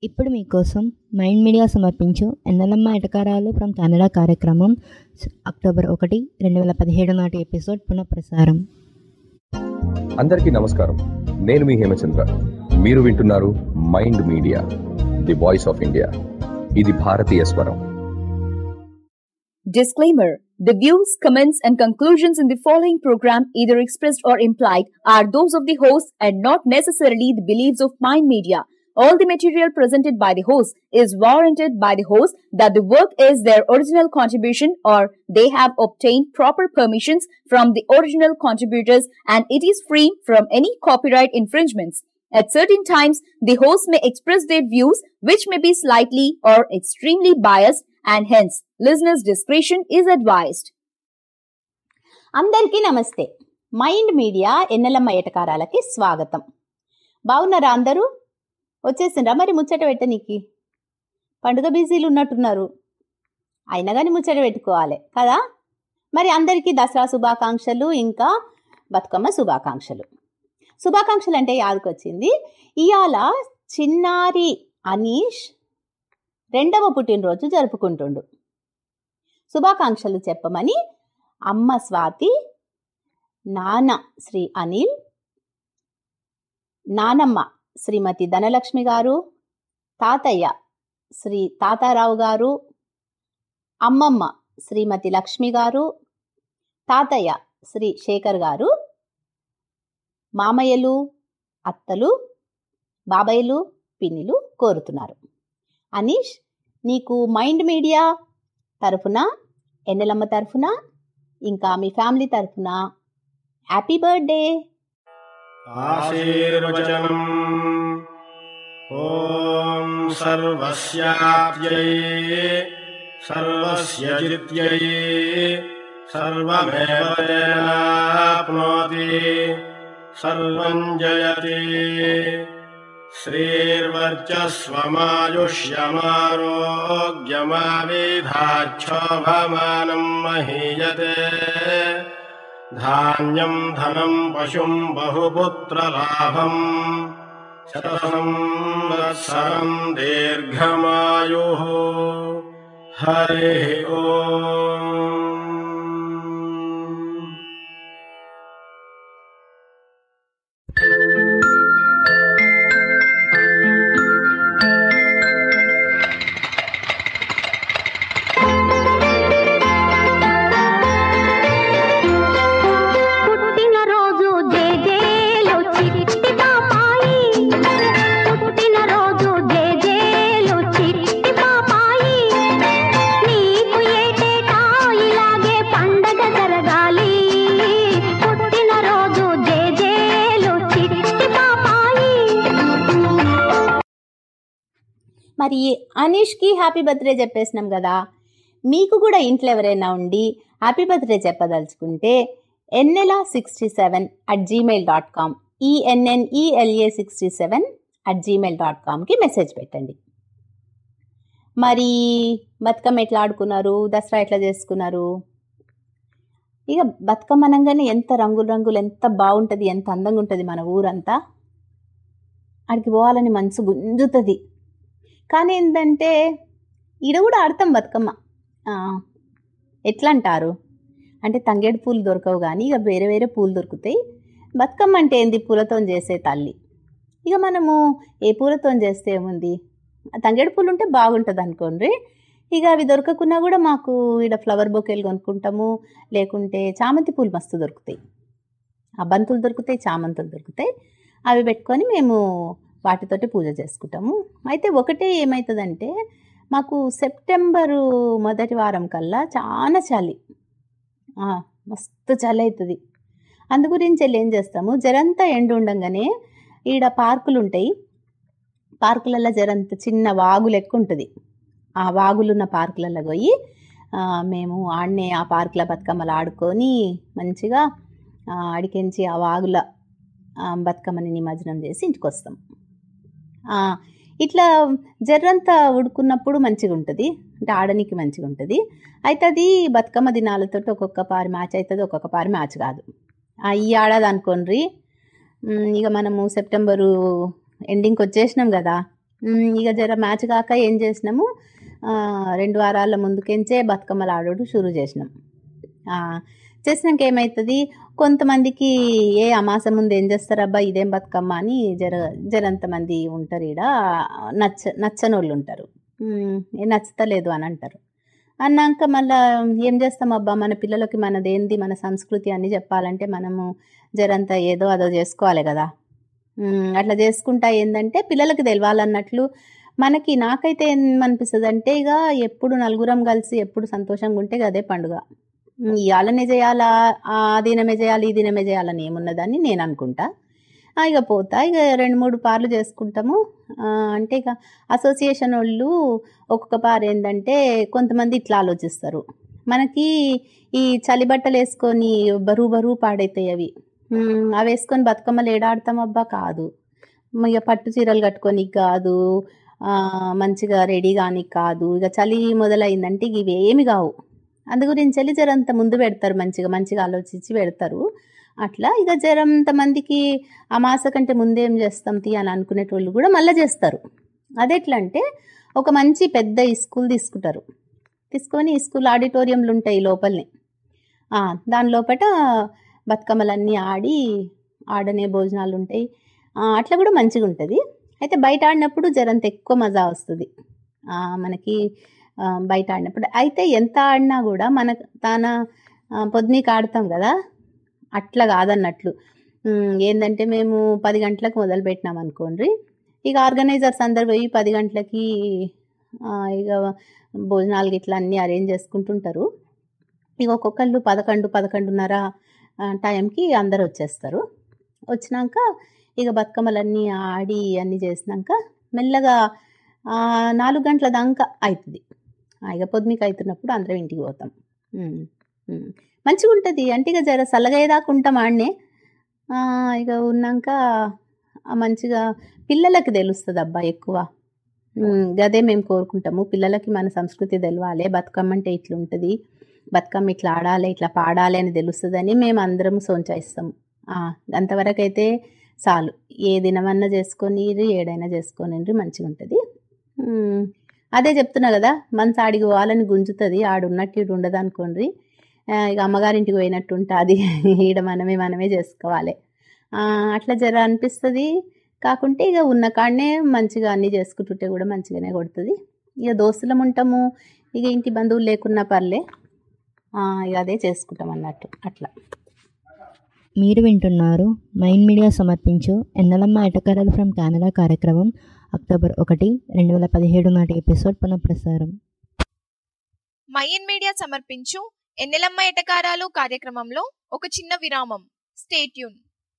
ఇప్పుడు మీకోసం mind Media సమర్పించు ఎన్నెలమ్మ ఎటకారాలు ఫ్రమ్ కెనడా కార్యక్రమం స- అక్టోబర్ ఒకటి రెండు వేల పదిహేడు నాటి ఎపిసోడ్ పునఃప్రసారం అందరికీ నమస్కారం నేను మీ హేమచంద్ర మీరు వింటున్నారు Mind media the voice of India ఇది భారతీయ స్వరం Disclaimer The views, comments, and conclusions in the following program, either expressed or implied, are those of the host and not necessarily the beliefs of Mind Media. All the material presented by the host is warranted by the host that the work is their original contribution or they have obtained proper permissions from the original contributors and it is free from any copyright infringements. At certain times, the host may express their views which may be slightly or extremely biased and hence listeners' discretion is advised. అందరికీ నమస్తే mind media ఎన్నెలమ్మ ఎటకారాలకి స్వాగతం బాగున్నారా అందరూ వచ్చేసిండ్రా మరి ముచ్చట పెట్టనీకి పండుగ బిజీలు ఉన్నట్టున్నారు అయినా కానీ ముచ్చట పెట్టుకోవాలి కదా మరి అందరికీ దసరా శుభాకాంక్షలు ఇంకా బతుకమ్మ శుభాకాంక్షలు శుభాకాంక్షలు అంటే యాదకొచ్చింది ఇవాళ చిన్నారి అనీష్ రెండవ పుట్టినరోజు జరుపుకుంటుండు శుభాకాంక్షలు చెప్పమని అమ్మ స్వాతి నాన్న శ్రీ అనిల్ నానమ్మ శ్రీమతి ధనలక్ష్మి గారు తాతయ్య శ్రీ తాతారావు గారు అమ్మమ్మ శ్రీమతి లక్ష్మి గారు తాతయ్య శ్రీ శేఖర్ గారు మామయ్యలు అత్తలు బాబాయ్యలు పిన్నిలు కోరుతున్నారు అనీష్ నీకు మైండ్ మీడియా తరఫున ఎన్నెలమ్మ తరఫున ఇంకా మీ ఫ్యామిలీ తరఫున హ్యాపీ బర్త్డే आशीर्वचनम् ॐ सर्वस्याप्यै सर्वस्य जित्यै सर्वमेव तेनाप्नोति सर्वम् जयति श्रीर्वर्चस्वमायुष्यमारोग्यमाविधाच्छोभमानम् महीयते धान्यम् धनम् पशुम् बहुपुत्रलाभम् शतसंवत्सरम् दीर्घमायुः हरिः ओम् పుట్టినరోజు జేజేలు చిట్టి పాపాయి పుట్టినరోజు జేజేలు చిట్టి పాపాయి నీకు ఏటేటా ఇలాగే పండగ జరగాలి పుట్టినరోజు జేజేలు చిట్టి పాపాయి మరి అనీష్కి హ్యాపీ బర్త్డే చెప్పేసినాం కదా మీకు కూడా ఇంట్లో ఎవరైనా ఉండి హ్యాపీ బర్త్డే చెప్పదలుచుకుంటే Ennela sixty seven at Gmail dot com E N N E L A sixty seven at Gmail dot కామ్కి మెసేజ్ పెట్టండి మరి బతుకమ్మ ఎట్లా ఆడుకున్నారు దసరా ఎట్లా చేసుకున్నారు ఇక బతుకమ్మ అనగానే ఎంత రంగులు రంగులు ఎంత బాగుంటుంది ఎంత అందంగా ఉంటుంది మన ఊరంతా అడికి పోవాలని మనసు గుంజుతుంది కానీ ఏంటంటే ఈడ కూడా ఆడతాం బతుకమ్మ ఆ, ఎట్లా అంటారు అంటే తంగేడు పూలు దొరకవు కానీ ఇక వేరే వేరే పూలు దొరుకుతాయి బతుకమ్మ అంటే ఏంది పూలతో చేసే తల్లి ఇక మనము ఏ పూలతో చేస్తే ఏముంది ఆ తంగేడు పూలు ఉంటే బాగుంటుంది అనుకోండి ఇక అవి దొరకకున్నా కూడా మాకు ఈడ ఫ్లవర్ బొకేలు కొనుక్కుంటాము లేకుంటే చామంతి పూలు మస్తు దొరుకుతాయి ఆ బంతులు దొరుకుతాయి చామంతులు దొరుకుతాయి అవి పెట్టుకొని మేము వాటితోటి పూజ చేసుకుంటాము అయితే ఒకటే ఏమవుతుందంటే మాకు సెప్టెంబరు మొదటి వారం కల్లా చాలా చలి ఆ, మస్తు చలి అవుతుంది అందు గురించి వెళ్ళి ఏం చేస్తాము జరంతా ఎండు ఉండంగానే ఈడ పార్కులు ఉంటాయి పార్కులలో జరంత చిన్న వాగు లెక్క ఉంటుంది ఆ వాగులున్న పార్కులలో పోయి ఆ, మేము ఆడనే ఆ పార్కుల బతుకమ్మలు ఆడుకొని మంచిగా ఆ, అడికించి ఆ వాగుల ఆ, బతుకమ్మని నిమజ్జనం చేసి ఇంటికి వస్తాం ఆ, ఇట్లా జర్రంతా ఉడుకున్నప్పుడు మంచిగా ఉంటుంది అంటే ఆడనికి మంచిగా ఉంటుంది అయితే అది బతుకమ్మ దినాలతో ఒక్కొక్క పారి మ్యాచ్ అవుతుంది ఒక్కొక్క పారి మ్యాచ్ కాదు ఆ, ఈ ఏడాది అనుకోండి మ్, ఇక మనము సెప్టెంబరు ఎండింగ్కి వచ్చేసినాం కదా ఉమ్, ఇక జర మ్యాచ్ కాక ఏం చేసినాము ఆ, రెండు వారాల ముందుకెంచే బతుకమ్మలు ఆడోడు షురూ చేసినాం ఆ, చేసినాక ఏమవుతుంది కొంతమందికి ఏ అమాస ముందు ఏం చేస్తారబ్బా ఇదేం బతుకమ్మ అని జర జరంతమంది ఉంటారు ఈడ నచ్చ నచ్చని వాళ్ళు ఉంటారు ఉమ్, ఏ నచ్చుతలేదు అని అంటారు అన్నాక మళ్ళా ఏం చేస్తాం అబ్బా మన పిల్లలకి మనదేంది మన సంస్కృతి అన్ని చెప్పాలంటే మనము జరంతా ఏదో అదో చేసుకోవాలి కదా ఉమ్, అట్లా చేసుకుంటా ఏంటంటే పిల్లలకి తెలవాలన్నట్లు మనకి నాకైతే ఏమనిపిస్తుంది అంటే ఇక ఎప్పుడు నలుగురం కలిసి ఎప్పుడు సంతోషంగా ఉంటే ఇక అదే పండుగ ఉమ్, ఇవాళనే చేయాలా ఆ దినమే చేయాలి ఈ దినమే చేయాలని ఏమున్నదని నేను అనుకుంటా ఆ, ఇక పోతా ఇక రెండు మూడు పార్లు చేసుకుంటాము ఆ, అంటే ఇక అసోసియేషన్ వాళ్ళు ఒక్కొక్క పారు ఏంటంటే కొంతమంది ఇట్లా ఆలోచిస్తారు మనకి ఈ చలి బట్టలు వేసుకొని బరువు బరువు పాడైతాయి అవి ఉమ్, అవి వేసుకొని బతుకమ్మలు ఏడాడతాం అబ్బా కాదు ఇక పట్టు చీరలు కట్టుకొని కాదు ఆ, మంచిగా రెడీ కానీ కాదు ఇక చలి మొదలైందంటే ఇక ఇవి ఏమి కావు అందు గురించి వెళ్ళి జరంత ముందు పెడతారు మంచిగా మంచిగా ఆలోచించి పెడతారు అట్లా ఇక జరంత మందికి అమాస కంటే ముందేం చేస్తాం తీ అని అనుకునేటోళ్ళు కూడా మళ్ళీ చేస్తారు అది ఎట్లా అంటే ఒక మంచి పెద్ద స్కూల్ తీసుకుంటారు తీసుకొని స్కూల్ ఆడిటోరియంలు ఉంటాయి లోపలనే ఆ, దాని లోపల బతుకమ్మలన్నీ ఆడి ఆడనే భోజనాలు ఉంటాయి ఆ, అట్లా కూడా మంచిగా ఉంటుంది అయితే బయట ఆడినప్పుడు జరంత ఎక్కువ మజా వస్తుంది ఆ, మనకి ఆ, బయట ఆడినప్పుడు అయితే ఎంత ఆడినా కూడా మన తాన ఆ, పొద్దునీకి ఆడతాం కదా అట్లా కాదన్నట్లు ఉమ్, ఏందంటే మేము పది గంటలకు మొదలు పెట్టినాం అనుకోండి ఇక ఆర్గనైజర్స్ అందరు పోయి పది గంటలకి ఆ, ఇక భోజనాలు గిట్లా అన్నీ అరేంజ్ చేసుకుంటుంటారు ఇక ఒక్కొక్కళ్ళు పదకొండు పదకొండున్నర ఆ, టైంకి అందరు వచ్చేస్తారు వచ్చినాక ఇక బతుకమ్మలన్నీ ఆడి అన్నీ చేసినాక మెల్లగా ఆ, నాలుగు గంటల దాకా అవుతుంది ఆ, ఇక పొద్దుమికి అవుతున్నప్పుడు అందరం ఇంటికి పోతాం ఉమ్, ఉమ్. మంచిగా ఉంటుంది అంటే ఇక జర చల్లగయ్యేదాకా ఉంటాం ఆడనే ఆ, ఇక ఉన్నాక ఆ మంచిగా పిల్లలకి తెలుస్తుంది అబ్బా ఎక్కువ ఉమ్, గదే మేము కోరుకుంటాము పిల్లలకి మన సంస్కృతి తెలవాలి బతుకమ్మ అంటే ఇట్లా ఉంటుంది బతుకమ్మ ఇట్లా ఆడాలి ఇట్లా పాడాలి అని తెలుస్తుందని మేము అందరం సోంచాయిస్తాము ఆ, అంతవరకు అయితే చాలు ఏ దినమన్నా చేసుకొని ఏడైనా చేసుకొని మంచిగా ఉంటుంది ఉమ్, అదే చెప్తున్నా కదా మనసు ఆడికి పోవాలని గుంజుతుంది ఆడున్నట్టు ఇటు ఉండదు అనుకోండి ఆ, ఇక అమ్మగారింటికి పోయినట్టు ఉంటుంది ఈడ మనమే మనమే చేసుకోవాలి ఆ, అట్లా జర అనిపిస్తుంది కాకుంటే ఇక ఉన్న కాడనే మంచిగా అన్నీ చేసుకుంటుంటే కూడా మంచిగానే కొడుతుంది ఇక దోస్తులం ఉంటాము ఇక ఇంటి బంధువులు లేకున్నా పర్లే ఆ, ఇక అదే చేసుకుంటాం అన్నట్టు అట్లా మీరు వింటున్నారు మైండ్ మీడియా సమర్పించు ఎన్నెలమ్మ ఎటకరలు ఫ్రమ్ కెనడా కార్యక్రమం అక్టోబర్ ఒకటి రెండు వేల పదిహేడు నాటి ఎపిసోడ్ పునఃప్రసారం మైన్ మీడియా సమర్పించు ఎన్నెలమ్మ ఎటకారాలు కార్యక్రమంలో ఒక చిన్న విరామం స్టేట్యూన్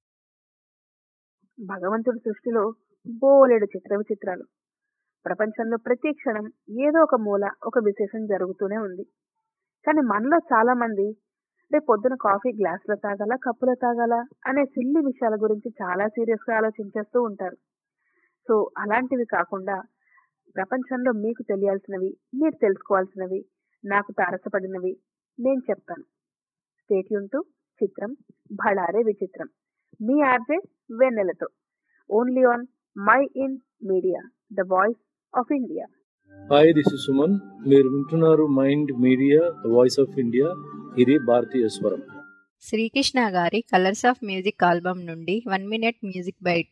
భగవంతుడి సృష్టిలో బోలెడు చిత్ర విచిత్రాలు ప్రపంచంలో ప్రతి క్షణం ఏదో ఒక మూల ఒక విశేషం జరుగుతూనే ఉంది కానీ మనలో చాలా మంది రేపు పొద్దున కాఫీ గ్లాసులో తాగాల కప్పులో తాగాల అనే సిల్లి విషయాల గురించి చాలా సీరియస్ గా ఆలోచించేస్తూ ఉంటారు సో అలాంటివి కాకుండా ప్రపంచంలో మీకు తెలియాల్సినవి మీరు తెలుసుకోవాల్సినవి నాకు తారసపడినవి నేను చెప్తాను స్టేట్యూన్ టు చిత్రం భళారే విచిత్రం మీ ఆర్జే వెన్నెలతో only on Mind Media the Voice of India hi this is Suman మీరు వింటున్నారు Mind Media the Voice of India ఇది భారతీయ స్వరం శ్రీకృష్ణ గారి కలర్స్ ఆఫ్ మ్యూజిక్ ఆల్బమ్ నుండి వన్ మినిట్ మ్యూజిక్ బైట్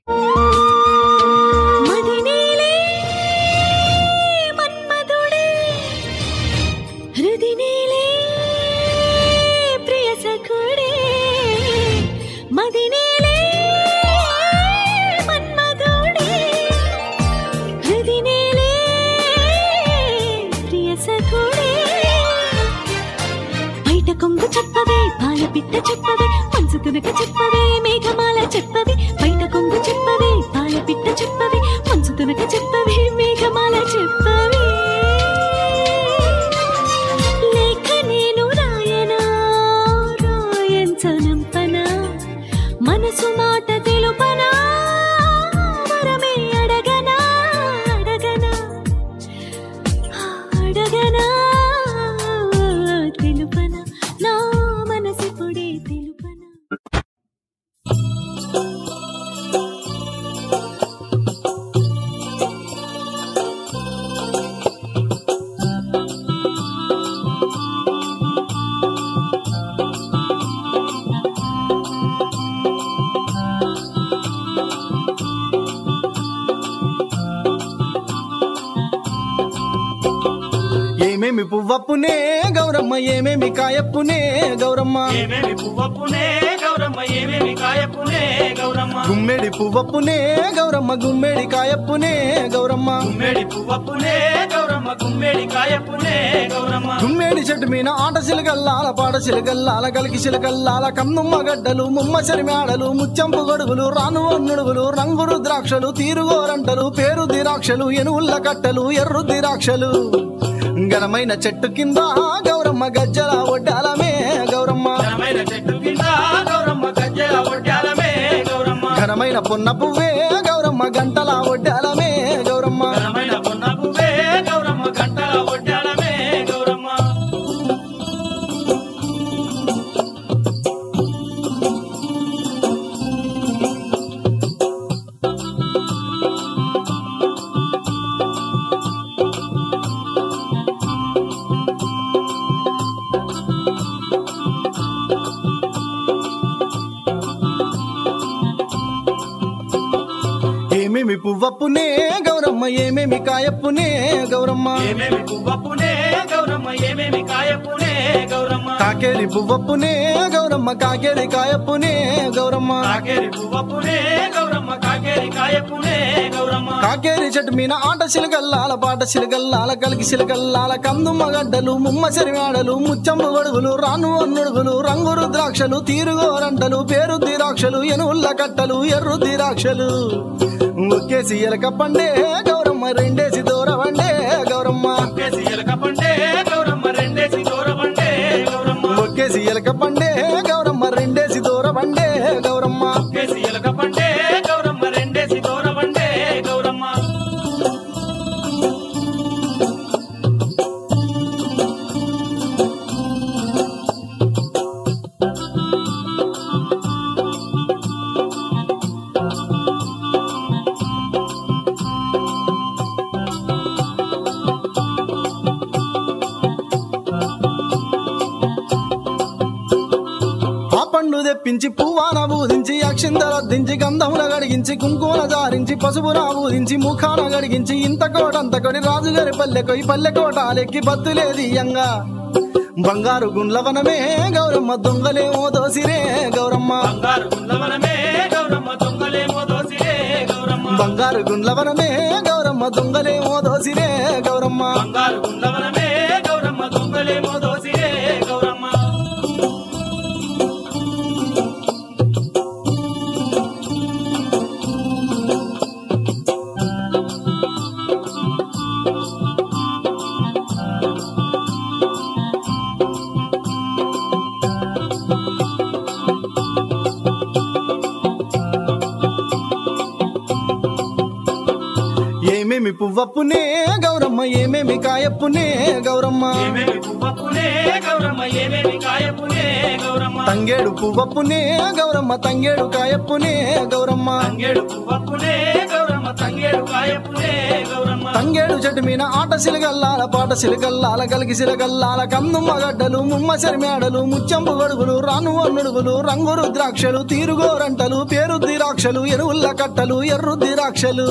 మదినేలే మన్మధుడే హృదినేలే ప్రియ సఖుడే మదినేలే మన్మధుడే హృదినేలే ప్రియ సఖుడే బయట కొంగు చెప్పవే పాల పిట్ట చెప్పవే మంచు తునక చెప్పవే మేఘమాల చెప్పవే బయట కొంగు చెప్పవే పాల పిట్ట చెప్పవే మంచు తునక చెప్పవే మేఘమాల చెప్పవే లేఖ నేను రాయనా రాయంచనంపనా మనసు మాట తెలుపనా వరమే అడగనా అడగనా అడగనా తెలుపనా నా మనసు పొడే తెలుపనా ఏమేమి పువ్వప్పునే గౌరమ్మ ఏమేమి కాయప్పునే గౌరమ్మ ఏమేమి పువ్వప్పునే గౌరమ్మ ఏమేమి కాయప్పునే గౌరమ్మ గుమ్మెడి పువ్వప్పునే గౌరమ్మ గుమ్మెడి కాయప్పునే గౌరమ్మ గుమ్మేడి పువ్వప్పునే గౌరమ్మ గుమ్మేడి కాయప్పునే గౌరమ్మ గుమ్మేడి చెట్టు మీద ఆట సిలకల్లాల పాట సిలకల్లాల కలికి సిలకల్లాల కన్నుమ్మ గడ్డలు ముమ్మ మేడలు ముచ్చంపు గొడుగులు రాను నుడుగులు రంగురు ద్రాక్షలు తీరుగోరంటలు పేరు ద్రాక్షలు ఎనువుల్ల కట్టలు ఎర్రు ద్రాక్షలు ఘనమైన చెట్టు కింద గౌరమ్మ గజ్జల ఒడ్డాలమే గౌరమ్మ ఘనమైన చెట్టు కింద గౌరమ్మ గజ్జల ఒడ్డాలమే గౌరమ్మ ఘనమైన పొన్న పువ్వే గౌరమ్మ గంటల ఒడ్డాలమే గౌరమ్మ ఘనమైన పొన్న పువ్వే గౌరమ్మ గంటల ఒడ్డాలమే గౌరమ్మ ఏమేమి పువ్వప్పునే గౌరమ్మ ఏమేమి కాయప్పునే గౌరమ్మ ఏమేమి పువ్వప్పునే గౌరమ్మ ఏమేమి కాయప్పునే గౌరమ్మ కాకేరి పువ్వప్పునే గౌరమ్మ కాకేరి కాయప్పునే గౌరమ్మ కాకేరి పువ్వప్పునే గౌరమ్మ కాకేరి కాయప్పునే గౌరమ్మ కాకేరి చెట్టు మీద ఆట సిలగల్లాల పాట సిలగల్లాల కలికి సిలగల్లాల కందుమ్మ గడ్డలు ముమ్మ చెరిమాడలు ముచ్చంబు గొడుగులు రాను అన్నుడుగులు రంగురు ద్రాక్షలు తీరుగోరంటలు పేరు ద్రాక్షలు ఎనువుల్ల కట్టలు ఎర్రు ద్రాక్షలు ఒక్కేసి ఎలక పండే గౌరమ్మ రెండేసి దూరవండే గౌరమ్మ ఒక్కేసి ఎలక పండే గౌరమ్మ రెండేసి దూరవండే గౌరమ్మ ఒక్కేసి ఎలక పండే గౌరమ్మ రెండేసి దూరవండే గౌరమ్మ ఒక్కేసి ఎలక పండే గౌరమ్మ రెండేసి దూరవండే గౌరమ్మ ఆ పండు తెప్పించి పువ్వాన బూదించి అక్షింతలద్దించి గంధముల గడిగించి కుంకుమల జారించి పసుపున బూదించి ముఖాన గడిగించి ఇంత కోటంత కొని రాజుగారి పల్లెకొయి పల్లె కోటాలెక్కి బత్తులేదియంగా బంగారు గుండ్లవనమే గౌరమ్మ దొంగలేమో దోసిరే గౌరమ్మ బంగారు గుండ్లవనమే గౌరమ్మ దొంగలేమో దోసిరే గౌరమ్మ బంగారు గుండ్లవనమే గౌరమ్మ దొంగలేమో దోసిరే గౌరమ్మ బంగారు గుండ్లవనమే గౌరమ్మ దొంగలేమో దోసిరే గౌరమ్మ ఏమేమి పువ్వప్పునే గౌరమ్మ ఏమేమి కాయప్పునే గౌరమ్మ ఏమేమి పువ్వప్పునే గౌరమ్మ ఏమేమి కాయప్పునే గౌరమ్మ తంగేడు పువ్వప్పునే గౌరమ్మ తంగేడు కాయప్పునే గౌరమ్మ తంగేడు పువ్వప్పునే గౌరమ్మ తంగేడు కాయప్పునే గౌరమ్మ తంగేడు చెట్టు మీద ఆట సిలగల్లాల పాట సిలగల్లాల కలికి సిలగల్లాల కన్నుమ్మ గడ్డలు ముమ్మ మేడలు ముచ్చంపు గడుగులు రాను అన్నుడుగులు రంగురు ద్రాక్షలు తీరుగోరంటలు పేరు ద్రాక్షలు ఎరువుల్ల కట్టలు ఎర్రు ద్రాక్షలు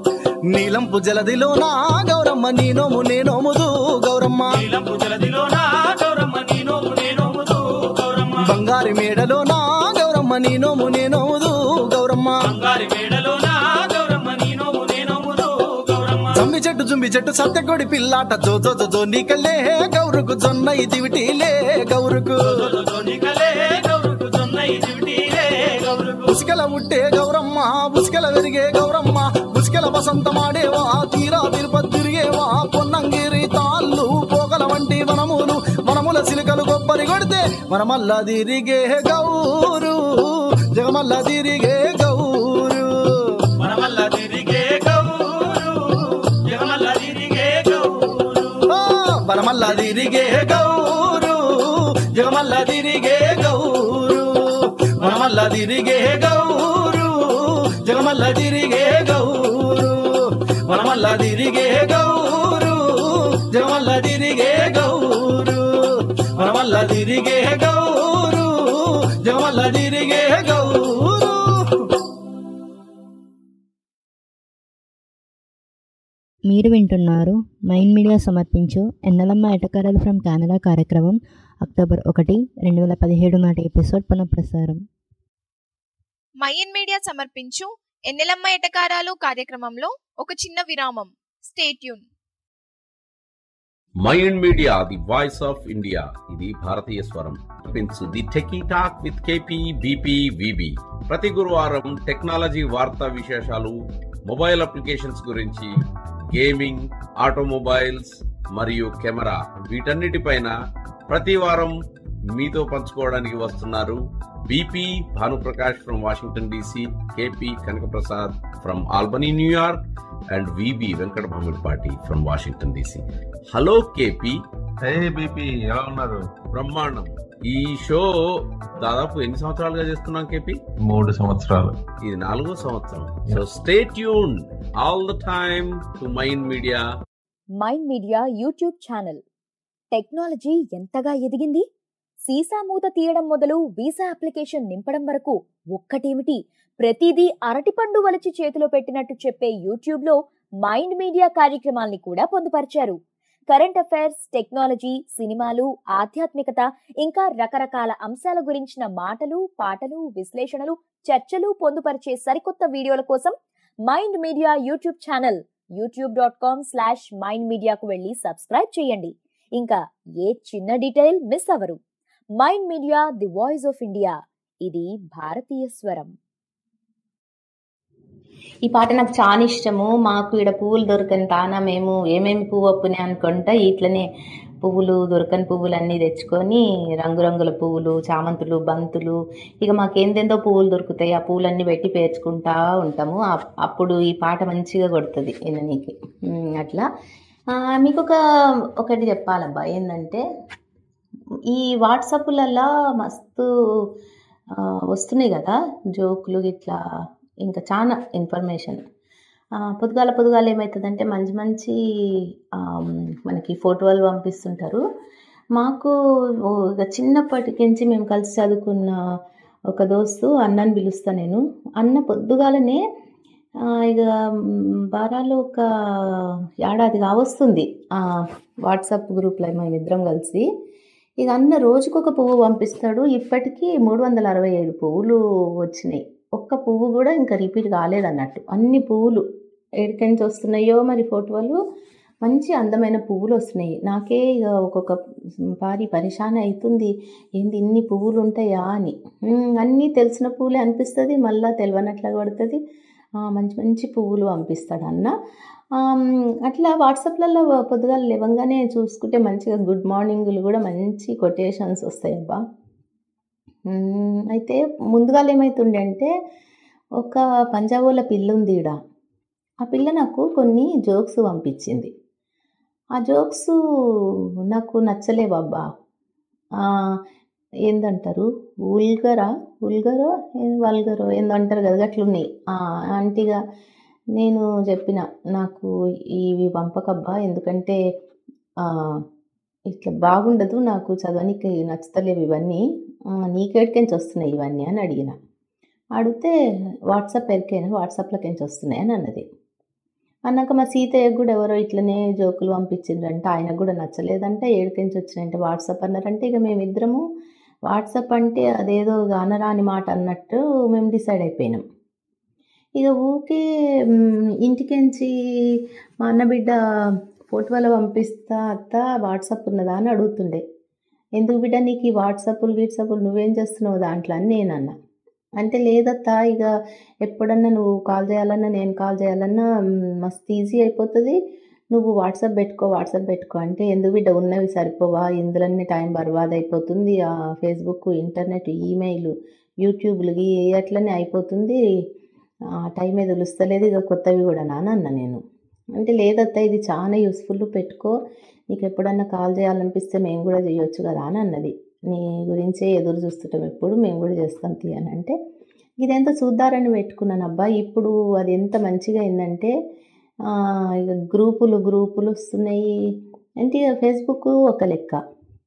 నీలంపు జలదిలోనా గౌరమ్మ నీ నోము నే నోముదు గౌరమ్మ నీలంపు జలదిలోనా గౌరమ్మ నీ నోము నే నోముదు గౌరమ్మ బంగారి మేడలోనా గౌరమ్మ నీ నోము నే నోముదు గౌరమ్మ బంగారి మేడలోనా గౌరమ్మ నీ నోము నే నోముదు గౌరమ్మ జమ్మి చెట్టు జుంబి చెట్టు సత్యకొడి పిల్లాట జో జో జో జో నీకల్లే గౌరుకు జొన్న ఇదివిటీలే గౌరుకు నీకలే గౌరుకు జొన్న ఇదివిటీలే గౌరుకు ఉసుకల ఉట్టే గౌరమ్మ ఉసుకల వెరిగే గౌరమ్మ ఉసుకల వసంతమాడేవా తీరా తిరుపతి తిరిగేవా పొన్నంగిరి తాళ్ళు పోగల వంటి వనములు వనముల సిలికలు కొబ్బరి కొడితే మనమల్ల తిరిగే గౌరు జగమల్ల తిరిగే గౌరు మనమల్ల తిరిగే గౌరు జగమల్ల తిరిగే గౌరు ఆ, వనమల్ల తిరిగే గౌరు జగమల్ల తిరిగే గౌరు వనమల్ల తిరిగే గౌరు జగమల్ల తిరిగే గౌరు వనమల్ల తిరిగే గౌరు జగమల్ల తిరిగే గౌరు వనమల్ల తిరిగే గౌరు జగమల్ల తిరిగే గౌరు మీరు వింటున్నారు మైండ్ మీడియా సమర్పించు ఎన్నెలమ్మ ఎటకరలు ఫ్రమ్ కెనడా కార్యక్రమం అక్టోబర్ ఒకటి రెండు వేల పదిహేడు నాటి ఎపిసోడ్ పునఃప్రసారం మయన్ మీడియా సమర్పించు ఎన్నెలమ్మ ఎటకారాలు కార్యక్రమంలో ఒక చిన్న విరామం stay tuned mind media the voice of India ఇది భారతీయ స్వరం పెంచు the techie talk with KP BP VB ప్రతి గురువారం టెక్నాలజీ వార్తా విశేషాలు మొబైల్ అప్లికేషన్స్ గురించి గేమింగ్ ఆటోమొబైల్స్ మరియు కెమెరా వీటన్నిటిపైన ప్రతి వారం మీతో పంచుకోవడానికి వస్తున్నారు BP Bhanuprakash from Washington DC KP Kanakaprasad from Albany New York and VB Venkata Bhamidipati from Washington DC hello KP hey BP ఎలా ఉన్నారు బ్రహ్మాండం ఈ షో దాదాపు ఎన్ని సంవత్సరాలుగా చేస్తున్నాం కేపీ మూడు సంవత్సరాలు ఇది నాలుగో సంవత్సరం so stay tune all the time to Mind Media Mind Media YouTube channel technology ఎంతగా ఎదిగింది సీసా మూత తీయడం మొదలు వీసా అప్లికేషన్ నింపడం వరకు ఒక్కటేమిటి ప్రతిదీ అరటిపండు వలిచి చేతిలో పెట్టినట్టు చెప్పే యూట్యూబ్ లో మైండ్ మీడియా కార్యక్రమాల్ని కూడా పొందుపరిచారు కరెంట్ అఫైర్స్ టెక్నాలజీ సినిమాలు ఆధ్యాత్మికత ఇంకా రకరకాల అంశాల గురించిన మాటలు పాటలు విశ్లేషణలు చర్చలు పొందుపరిచే సరికొత్త వీడియోల కోసం Mind Media YouTube channel YouTube dot com slash Mind మీడియాకు వెళ్ళి సబ్స్క్రైబ్ చేయండి ఇంకా ఏ చిన్న డీటెయిల్ మిస్ అవరు Mind media the voice of India ఇది భారతీయ స్వరం ఈ పాట నాకు చాలా ఇష్టము మాకు ఇక్కడ పువ్వులు దొరకని తానా మేము ఏమేమి పువ్వు అప్పునే అనుకుంటా ఇట్లనే పువ్వులు దొరకని పువ్వులు అన్నీ తెచ్చుకొని రంగురంగుల పువ్వులు చామంతులు బంతులు ఇక మాకేందెందో పువ్వులు దొరుకుతాయి ఆ పువ్వులన్నీ పెట్టి పేర్చుకుంటా ఉంటాము అప్- అప్పుడు ఈ పాట మంచిగా కొడుతుంది విననీకి ఉమ్, అట్లా ఆ, మీకు ఒక ఒకటి చెప్పాలబ్బా ఏంటంటే ఈ వాట్సాప్లల్లో మస్తు ఆ, వస్తున్నాయి కదా జోకులు ఇట్లా ఇంకా చాలా ఇన్ఫర్మేషన్ పొద్దుగాల పొద్దుగాల ఏమవుతుందంటే మంచి మంచి ఆమ్, మనకి ఫోటోలు పంపిస్తుంటారు మాకు ఓ ఇక చిన్నప్పటి నుంచి మేము కలిసి చదువుకున్న ఒక దోస్తు అన్నని పిలుస్తా నేను అన్న పొద్దుగాలనే ఆ, ఇక మ్, వారాలు ఒక ఏడాది కావస్తుంది ఆ, వాట్సాప్ గ్రూప్లో మేమిద్దరం కలిసి ఇక అన్న రోజుకొక పువ్వు పంపిస్తాడు ఇప్పటికీ మూడు వందల అరవై ఐదు పువ్వులు వచ్చినాయి ఒక్క పువ్వు కూడా ఇంకా రిపీట్ కాలేదన్నట్టు అన్ని పువ్వులు ఎక్కడికి వస్తున్నాయో మరి ఫోటోలు మంచి అందమైన పువ్వులు వస్తున్నాయి నాకే ఇక ఒక్కొక్క పారి పరిశాన అవుతుంది ఏంది ఇన్ని పువ్వులు ఉంటాయా అని ఉమ్, అన్నీ తెలిసిన పువ్వులే అనిపిస్తుంది మళ్ళీ తెలియనట్లా పడుతుంది ఆ, మంచి మంచి పువ్వులు పంపిస్తాడు అన్న ఆమ్, అట్లా వాట్సాప్లలో పొద్దుగాల లేవంగానే చూసుకుంటే మంచిగా గుడ్ మార్నింగ్లు కూడా మంచి కొటేషన్స్ వస్తాయి అబ్బా మ్మ్. అయితే ముందుగా ఏమవుతుండే అంటే ఒక పంజాబోల పిల్ల ఉంది ఈడ ఆ పిల్ల నాకు కొన్ని జోక్స్ పంపించింది ఆ జోక్స్ నాకు నచ్చలేవు అబ్బా ఆ, ఏందంటారు ఉల్గరా ఉల్గరో ఏం వల్గరో ఏందో అంటారు కదా అట్లున్నాయి ఆ, ఆంటీగా నేను చెప్పిన నాకు ఇవి పంపకబ్బా ఎందుకంటే ఆ, ఇట్లా బాగుండదు నాకు చదవనికి నచ్చుతలేవు ఇవన్నీ ఆ, నీకేడికెంచి వస్తున్నాయి ఇవన్నీ అని అడిగిన అడిగితే వాట్సాప్ ఎరికైనా వాట్సాప్లోకించి వస్తున్నాయి అని అన్నది అన్నాక మా సీతయ్య కూడా ఎవరో ఇట్లనే జోకులు పంపించిండ్రంటే ఆయనకు కూడా నచ్చలేదంటే ఏడికెంచి వచ్చినాయంటే వాట్సాప్ అన్నారంటే ఇక మేమిద్దరము వాట్సాప్ అంటే అదేదో గానరాని మాట అన్నట్టు మేము డిసైడ్ అయిపోయినాం ఇక ఊకే మ్, ఇంటికెంచి మా అన్న బిడ్డ ఫోటోలు పంపిస్తా అత్త వాట్సాప్ ఉన్నదా అని అడుగుతుండే ఎందుకు బిడ్డ నీకు ఈ వాట్సాప్లు వీట్సాప్లు నువ్వేం చేస్తున్నావు దాంట్లో అని నేను అన్నా అంటే లేదత్తా ఇక ఎప్పుడన్నా నువ్వు కాల్ చేయాలన్నా నేను కాల్ చేయాలన్నా మ్, మస్తు ఈజీ అయిపోతుంది నువ్వు వాట్సాప్ పెట్టుకో వాట్సాప్ పెట్టుకో అంటే ఎందుకు బిడ్డ ఉన్నవి సరిపోవా ఇందులోనే టైం బర్బాద్ అయిపోతుంది ఆ ఫేస్బుక్ ఇంటర్నెట్ ఈమెయిల్ యూట్యూబ్లు ఇవి అట్లనే అయిపోతుంది ఆ టైం ఏది తెలుస్తలేదు ఇక కొత్తవి కూడా నాన్న అన్న నేను అంటే లేదత్తా ఇది చాలా యూస్ఫుల్ పెట్టుకో నీకు ఎప్పుడన్నా కాల్ చేయాలనిపిస్తే మేము కూడా చేయొచ్చు కదా అని అన్నది నీ గురించే ఎదురు చూస్తుంటాం ఎప్పుడు మేము కూడా చేస్తాం తీ అని అంటే ఇదెంత చూద్దారని పెట్టుకున్నాను అబ్బా ఇప్పుడు అది ఎంత మంచిగా అయిందంటే ఆ, ఇక గ్రూపులు గ్రూపులు వస్తున్నాయి అంటే ఇక ఫేస్బుక్ ఒక లెక్క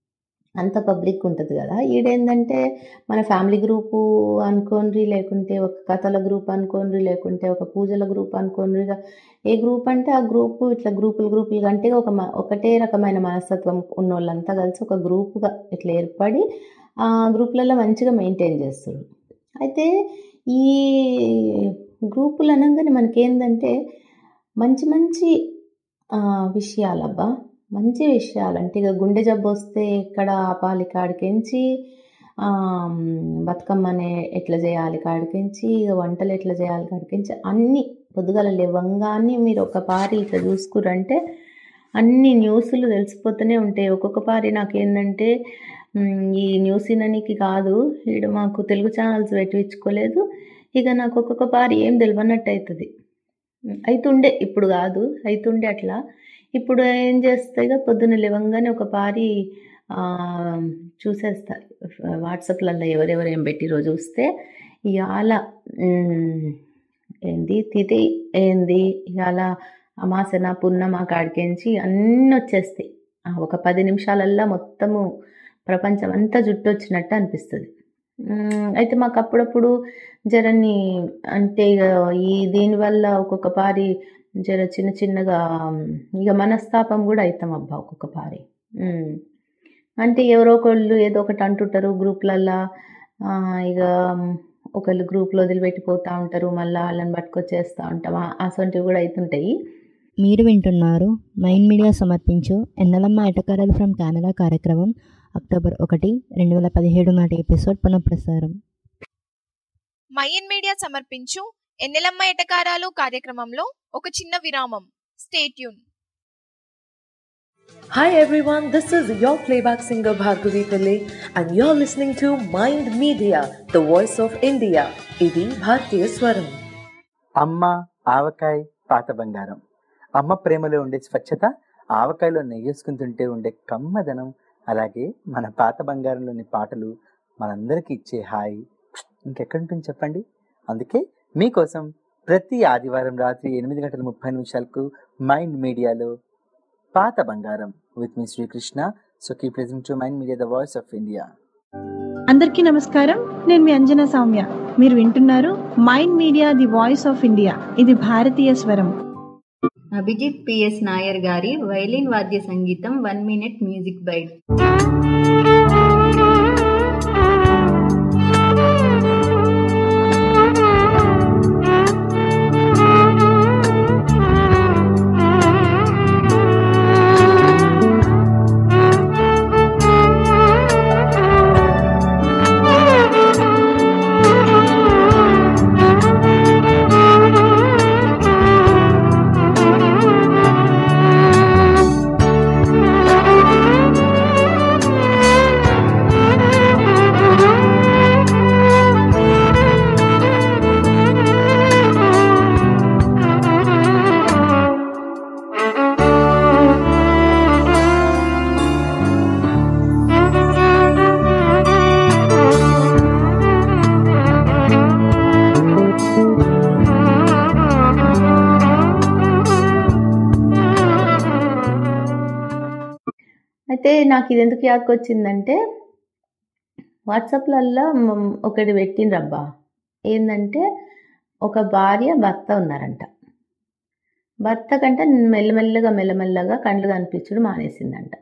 అంత పబ్లిక్ ఉంటుంది కదా ఈడేందంటే మన ఫ్యామిలీ గ్రూపు అనుకోండి లేకుంటే ఒక కథల గ్రూప్ అనుకోండి లేకుంటే ఒక పూజల గ్రూప్ అనుకోండి ఇక ఏ గ్రూప్ అంటే ఆ గ్రూపు ఇట్లా గ్రూపులు గ్రూపులు అంటే ఒక మ- ఒకటే రకమైన మనస్తత్వం ఉన్న వాళ్ళంతా కలిసి ఒక గ్రూప్గా ఇట్లా ఏర్పడి ఆ గ్రూపులలో మంచిగా మెయింటైన్ చేస్తారు అయితే ఈ గ్రూపులు అనగానే మనకేందంటే మంచి మంచి ఆ, విషయాలు అబ్బా మంచి విషయాలు అంటే ఇక గుండె జబ్బు వస్తే ఎక్కడ ఆపాలి కాడికించి ఆ, బతుకమ్మని ఎట్లా చేయాలి కాడికించి ఇక వంటలు ఎట్లా చేయాలి కాడికించి అన్ని పొద్దుగల లేవంగానే మీరు ఒక పారి ఇట్లా చూసుకురంటే అన్ని న్యూస్లు తెలిసిపోతూనే ఉంటాయి ఒక్కొక్క పారి నాకేందంటే మ్, ఈ న్యూస్ వినడానికి కాదు ఈడ మాకు తెలుగు ఛానల్స్ పెట్టించుకోలేదు ఇక నాకు ఒక్కొక్క పారి ఏం తెలియనట్టు అవుతుంది అవుతుండే ఇప్పుడు కాదు అవుతుండే అట్లా ఇప్పుడు ఏం చేస్తాయి ఇక పొద్దున్న లేవంగానే ఒక పారి ఆ, చూసేస్తా వాట్సాప్లలో ఎవరెవరు ఏం పెట్టిరో చూస్తే ఇవాళ మ్, ఏంది తిథి ఏంది ఇవాళ అమాసన పున్నమ కాడికించి అన్నీ వచ్చేస్తాయి ఆ ఒక పది నిమిషాలల్లా మొత్తము ప్రపంచం అంతా జుట్టొచ్చినట్టు అనిపిస్తుంది మ్, అయితే మాకు అప్పుడప్పుడు జరని అంటే ఇక ఈ దీనివల్ల ఒక్కొక్క పారి జర చిన్న చిన్నగా ఇక మనస్తాపం కూడా అవుతాం అబ్బా ఒక్కొక్క పారి మ్. అంటే ఎవరో ఒకళ్ళు ఏదో ఒకటి అంటుంటారు గ్రూప్లల్లో ఇక ఒకళ్ళు గ్రూప్లో వదిలిపెట్టిపోతూ ఉంటారు మళ్ళీ వాళ్ళని పట్టుకొచ్చేస్తూ ఉంటాం ఆ- అసొంటివి కూడా అవుతుంటాయి మీరు వింటున్నారు మైండ్ మీడియా సమర్పించు ఎన్నెలమ్మ ఎటకారాలు ఫ్రమ్ కెనడా కార్యక్రమం అక్టోబర్ ఒకటి రెండు వేల పదిహేడు నాటి ఎపిసోడ్ పునఃప్రసారం మయన్ మీడియా సమర్పించు ఎన్నెలమ్మ ఎటకారాలు కార్యక్రమంలో ఒక చిన్న విరామం stay tune Hi everyone, this is your playback singer Bhargavi Pillai and you're listening to Mind Media, the voice of India. ఇది భారతీయ స్వరం అమ్మ ఆవకాయ పాత బంగారం అమ్మ ప్రేమలో ఉండే స్వచ్ఛత ఆవకాయలో నెయ్యేసుకుంటుంటే ఉండే కమ్మదనం అలాగే మన పాత బంగారంలోని పాటలు మనందరికీ ఇచ్చే హాయి ఇంకెక్కడుంటుంది చెప్పండి అందుకే మీకోసం ప్రతి ఆదివారం రాత్రి ఎనిమిది గంటల ముప్పై నిమిషాలకు మైండ్ మీడియాలో పాత బంగారం విత్ మీ Srikrishna so key present to Mind Media the Voice of India అందరికీ నమస్కారం నేను మీ అంజనా సౌమ్య మీరు వింటున్నారు Mind media the voice of India ఇది భారతీయ స్వరం అభిజిత్ పిఎస్ నాయర్ గారి వైలిన్ వాద్య సంగీతం వన్ మినిట్ మ్యూజిక్ బైట్ అయితే నాకు ఇది ఎందుకు యాదకొచ్చిందంటే వాట్సాప్లల్లో మ్- ఒకటి పెట్టిండ్రబ్బా ఏంటంటే ఒక భార్య భర్త ఉన్నారంట భర్త కంటే మెల్లమెల్లగా మెల్లమెల్లగా కండ్లు కనిపించడం మానేసిందంట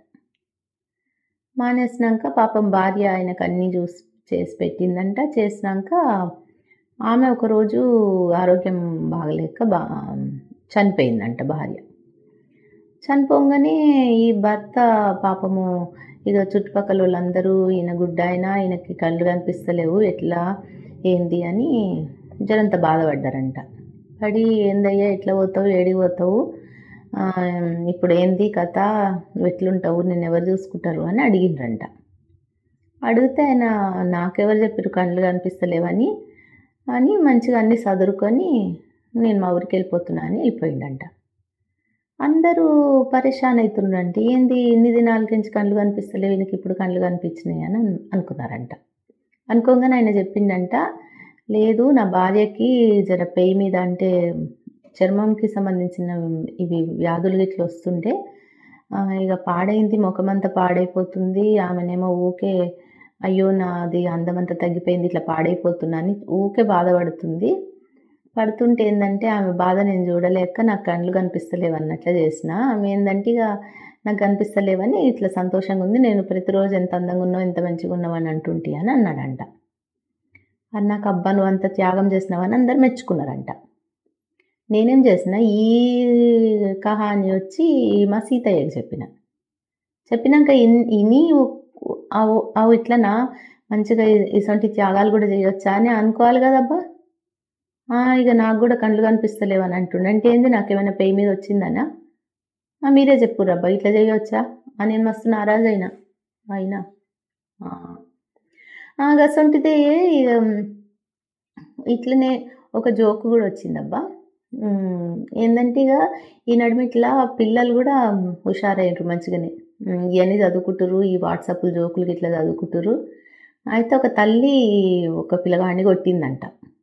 మానేసినాక పాపం భార్య ఆయనకు అన్నీ చూసి చేసి పెట్టిందంట చేసినాక ఆమె ఒకరోజు ఆరోగ్యం బాగలేక బా చనిపోయిందంట భార్య చనిపోగానే ఈ భర్త పాపము ఇక చుట్టుపక్కల వాళ్ళందరూ ఈయన గుడ్డ అయినా ఈయనకి కళ్ళు కనిపిస్తలేవు ఎట్లా ఏంది అని జరంత బాధపడ్డారంట పడి ఏందయ్యా ఎట్లా పోతావు ఏడికి పోతావు ఆ, ఇప్పుడు ఏంది కథ ఎట్లుంటావు నేను ఎవరు చూసుకుంటారు అని అడిగిండ్రంట అడిగితే ఆయన నాకెవరు చెప్పారు కళ్ళు కనిపిస్తలేవని అని మంచిగా అన్ని సదురుకొని నేను మా ఊరికి వెళ్ళిపోతున్నా అని వెళ్ళిపోయిండంట అందరూ పరేషాన్ అవుతుండ్రంటే ఏంది ఇన్ని దినాలకించి కళ్ళు కనిపిస్తలేవు ఈయనకి ఇప్పుడు కళ్ళు కనిపించినాయి అని అను- అనుకున్నారంట అనుకోగానే ఆయన చెప్పిండంట లేదు నా భార్యకి జర పెయి మీద అంటే చర్మంకి సంబంధించిన ఇవి వ్యాధులు ఇట్లా వస్తుంటే ఆ, ఇక పాడైంది ముఖమంతా పాడైపోతుంది ఆమెనేమో ఊకే అయ్యో నాది అందమంతా తగ్గిపోయింది ఇట్లా పాడైపోతున్నా అని ఊకే బాధపడుతుంది పడుతుంటే ఏంటంటే ఆమె బాధ నేను చూడలేక నాకు కళ్ళు కనిపిస్తలేవు అన్నట్లే చేసిన ఆమె ఏంటంటే ఇక నాకు కనిపిస్తలేవని ఇట్లా సంతోషంగా ఉంది నేను ప్రతిరోజు ఎంత అందంగా ఉన్నావు ఎంత మంచిగా ఉన్నావు అని అంటుంటే అని అన్నాడంట అన్నాక అబ్బా నువ్వు అంత త్యాగం చేసినావని అందరు మెచ్చుకున్నారంట నేనేం చేసిన ఈ కహాని వచ్చి మా సీతయ్యకి చెప్పిన చెప్పినాక ఇన్- ఇని అవు అవు ఇట్లనా మంచిగా ఇ- ఇటువంటి త్యాగాలు కూడా చేయొచ్చా అని అనుకోవాలి కదబ్బా ఆ, ఇక నాకు కూడా కళ్ళు కనిపిస్తలేవు అని అంటుండే అంటే ఏంది నాకేమైనా పెయి మీద వచ్చిందనా ఆ, మీరే చెప్పుర్రు అబ్బా ఇట్లా చేయొచ్చా అని నేను మస్తు నారాజు అయినా అయినా గసంటిది ఇక ఇట్లనే ఒక జోక్ కూడా వచ్చిందబ్బా ఉమ్, ఏందంటే ఇక ఈ నడుమ ఇట్లా పిల్లలు కూడా హుషారయ్యారు మంచిగానే ఉమ్, ఇవన్నీ చదువుకుంటారు ఈ వాట్సాప్ జోకులు ఇట్లా చదువుకుంటారు అయితే ఒక తల్లి ఒక పిల్లగాడిని కొట్టిందంట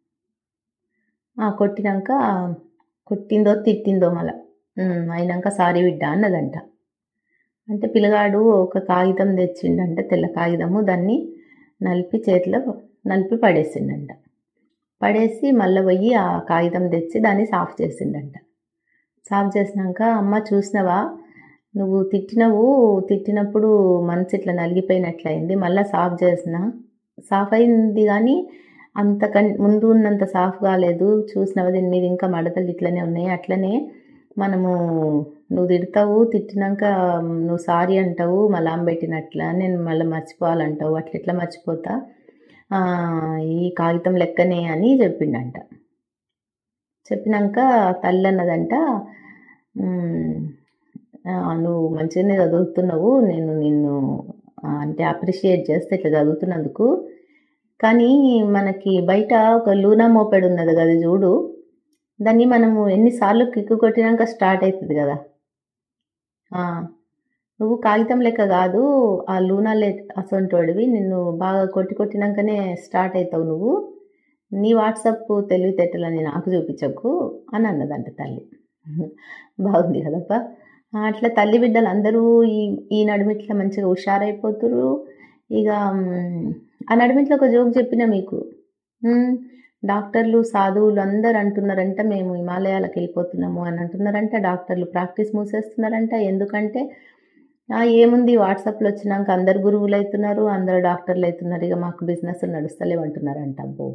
ఆ, కొట్టినాక కొట్టిందో తిట్టిందో మళ్ళా ఉమ్, అయినాక సారీ బిడ్డ అన్నదంట అంటే పిల్లగాడు ఒక కాగితం తెచ్చిండంట తెల్ల కాగితము దాన్ని నలిపి చేతిలో నలిపి పడేసిండంట పడేసి మళ్ళీ పోయి ఆ కాగితం తెచ్చి దాన్ని సాఫ్ చేసిండంట సాఫ్ చేసినాక అమ్మ చూసినావా నువ్వు తిట్టినవు తిట్టినప్పుడు మనసు ఇట్లా నలిగిపోయినట్లయింది మళ్ళీ సాఫ్ చేసిన సాఫ్ అయింది కానీ అంత కన్ ముందు ఉన్నంత సాఫ్ కాలేదు చూసినావా దీని మీద ఇంకా మడతలు ఇట్లనే ఉన్నాయి అట్లనే మనము నువ్వు తిడతావు తిట్టినాక నువ్వు సారీ అంటావు మళ్ళీ పెట్టినట్ల నేను మళ్ళీ మర్చిపోవాలంటావు అట్లా ఎట్లా మర్చిపోతా ఆ, ఈ కాగితం లెక్కనే అని చెప్పిండంట చెప్పినాక తల్లి అన్నదంట "ఉమ్, ఆ, నువ్వు మంచిగానే చదువుతున్నావు నేను నిన్ను ఆ, అంటే అప్రిషియేట్ చేస్తే ఇట్లా చదువుతున్నందుకు కానీ మనకి బయట ఒక లూనా మోపెడ్ ఉన్నది కదా చూడు దాన్ని మనము ఎన్నిసార్లు కిక్కు కొట్టినాక స్టార్ట్ అవుతుంది కదా ఆ, నువ్వు కాగితం లెక్క కాదు ఆ లూనా లే అసొంటోడివి నిన్ను బాగా కొట్టి కొట్టినాకనే స్టార్ట్ అవుతావు నువ్వు నీ వాట్సాప్ తెలివితేటలని నాకు చూపించకు అని అన్నదంట తల్లి బాగుంది కదప్పా అట్లా తల్లి బిడ్డలు అందరూ ఈ ఈ నడుమిట్లా మంచిగా హుషారైపోతురు ఇక మ్, ఆ నడుమిట్లో ఒక జోక్ చెప్పిన మీకు మ్, డాక్టర్లు సాధువులు అందరు అంటున్నారంట మేము హిమాలయాలకు వెళ్ళిపోతున్నాము అని అంటున్నారంట డాక్టర్లు ప్రాక్టీస్ మూసేస్తున్నారంట ఎందుకంటే ఆ, ఏముంది వాట్సాప్లో వచ్చినాక అందరు గురువులు అవుతున్నారు అందరు డాక్టర్లు అవుతున్నారు ఇక మాకు బిజినెస్ నడుస్తలేవు అంటున్నారంట అబ్బో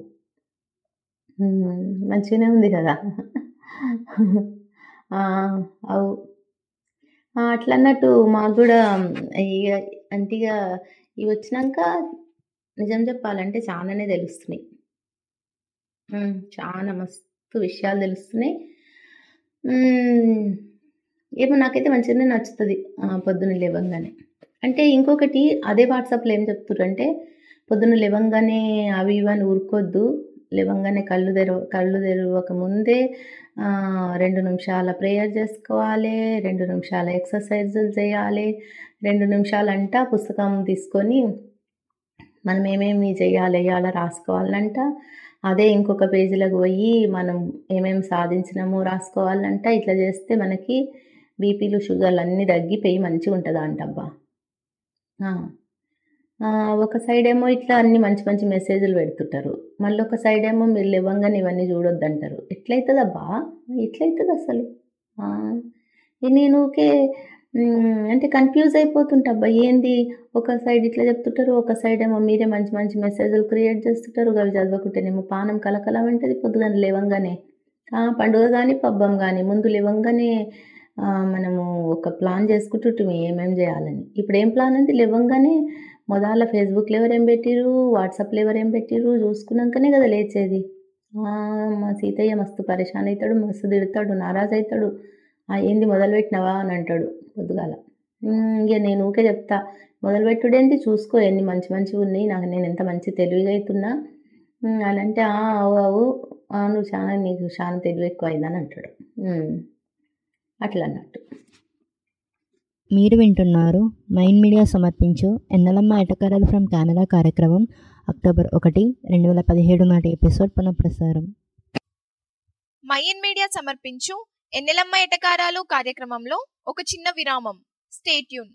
మ్, మంచిగానే ఉంది కదా ఆ, అవు ఆ, అట్లా అన్నట్టు మాకు కూడా ఇక అంటే ఇక ఇవి వచ్చినాక నిజం చెప్పాలంటే చాలానే తెలుస్తున్నాయి ఉమ్, చాలా మస్తు విషయాలు తెలుస్తున్నాయి ఉమ్, ఏమో నాకైతే మంచిగానే నచ్చుతుంది ఆ, పొద్దున్న లేవంగానే అంటే ఇంకొకటి అదే వాట్సాప్లో ఏం చెప్తుర్రు అంటే పొద్దున్న లేవంగానే అవి ఇవి అని ఊరుకోద్దు లేవంగానే కళ్ళు తెరవ కళ్ళు తెరవక ముందే ఆ, రెండు నిమిషాల ప్రేయర్ చేసుకోవాలి రెండు నిమిషాల ఎక్సర్సైజులు చేయాలి రెండు నిమిషాలంట పుస్తకం తీసుకొని మనం ఏమేమి చేయాలి వేయాలో రాసుకోవాలంట అదే ఇంకొక పేజీలకు పోయి మనం ఏమేమి సాధించినామో రాసుకోవాలంట ఇట్లా చేస్తే మనకి బీపీలు షుగర్లు అన్నీ తగ్గిపోయి మంచిగా ఉంటుంది అంటబ్బా ఆ. ఆ, ఒక సైడ్ ఏమో ఇట్లా అన్ని మంచి మంచి మెసేజ్లు పెడుతుంటారు మళ్ళీ ఒక సైడ్ ఏమో మీరు లేవంగానే ఇవన్నీ చూడొద్దు అంటారు ఎట్లయితుందబ్బా ఎట్లయితుంది అసలు ఆ, ఈ నేను ఊకే మ్, అంటే కన్ఫ్యూజ్ అయిపోతుంటబ్బా ఏంది ఒక సైడ్ ఇట్లా చెప్తుంటారు ఒక సైడ్ ఏమో మీరే మంచి మంచి మెసేజ్లు క్రియేట్ చేస్తుంటారు అవి చదవకుంటేనేమో పానం కలకలం అంటది పొద్దుగానే లేవంగానే ఆ, పండుగ కానీ పబ్బం కానీ ముందు లేవంగానే ఆ, మనము ఒక ప్లాన్ చేసుకుంటుంటాం ఏమేం చేయాలని ఇప్పుడు ఏం ప్లాన్ ఉంది లేవంగానే మొదల ఫేస్బుక్లో ఎవరేం పెట్టిర్రు వాట్సాప్లో ఎవరేం పెట్టిర్రు చూసుకున్నాకనే కదా లేచేది ఆ, మా సీతయ్య మస్తు పరేషాన్ అవుతాడు మస్తు తిడతాడు నారాజ్ అవుతాడు "ఆ, ఏంది మొదలు పెట్టినావా అని అంటాడు పొద్దుగాల "ఉమ్, ఇక నేను ఊకే చెప్తా మొదలు పెట్టుడేంటి చూసుకో ఎన్ని మంచి మంచివి ఉన్నాయి నాకు నేను ఎంత మంచి తెలివిగా అవుతున్నా ఉమ్, అని అంటే "ఆ, అవు అవు ఆ, నువ్వు చాలా నీకు చాలా తెలివి ఎక్కువ అయిందని అంటాడు ఉమ్, అట్లా అన్నట్టు మీరు వింటున్నారు మైండ్ మీడియా సమర్పించు ఎన్నెలమ్మ ఎటకరలు ఫ్రమ్ కెనడా కార్యక్రమం అక్టోబర్ ఒకటి రెండు వేల పదిహేడు నాటి ఎపిసోడ్ పునఃప్రసారం మైన్ మీడియా సమర్పించు ఎన్నెలమ్మ ఎటకారాలు కార్యక్రమంలో ఒక చిన్న విరామం స్టేట్యూన్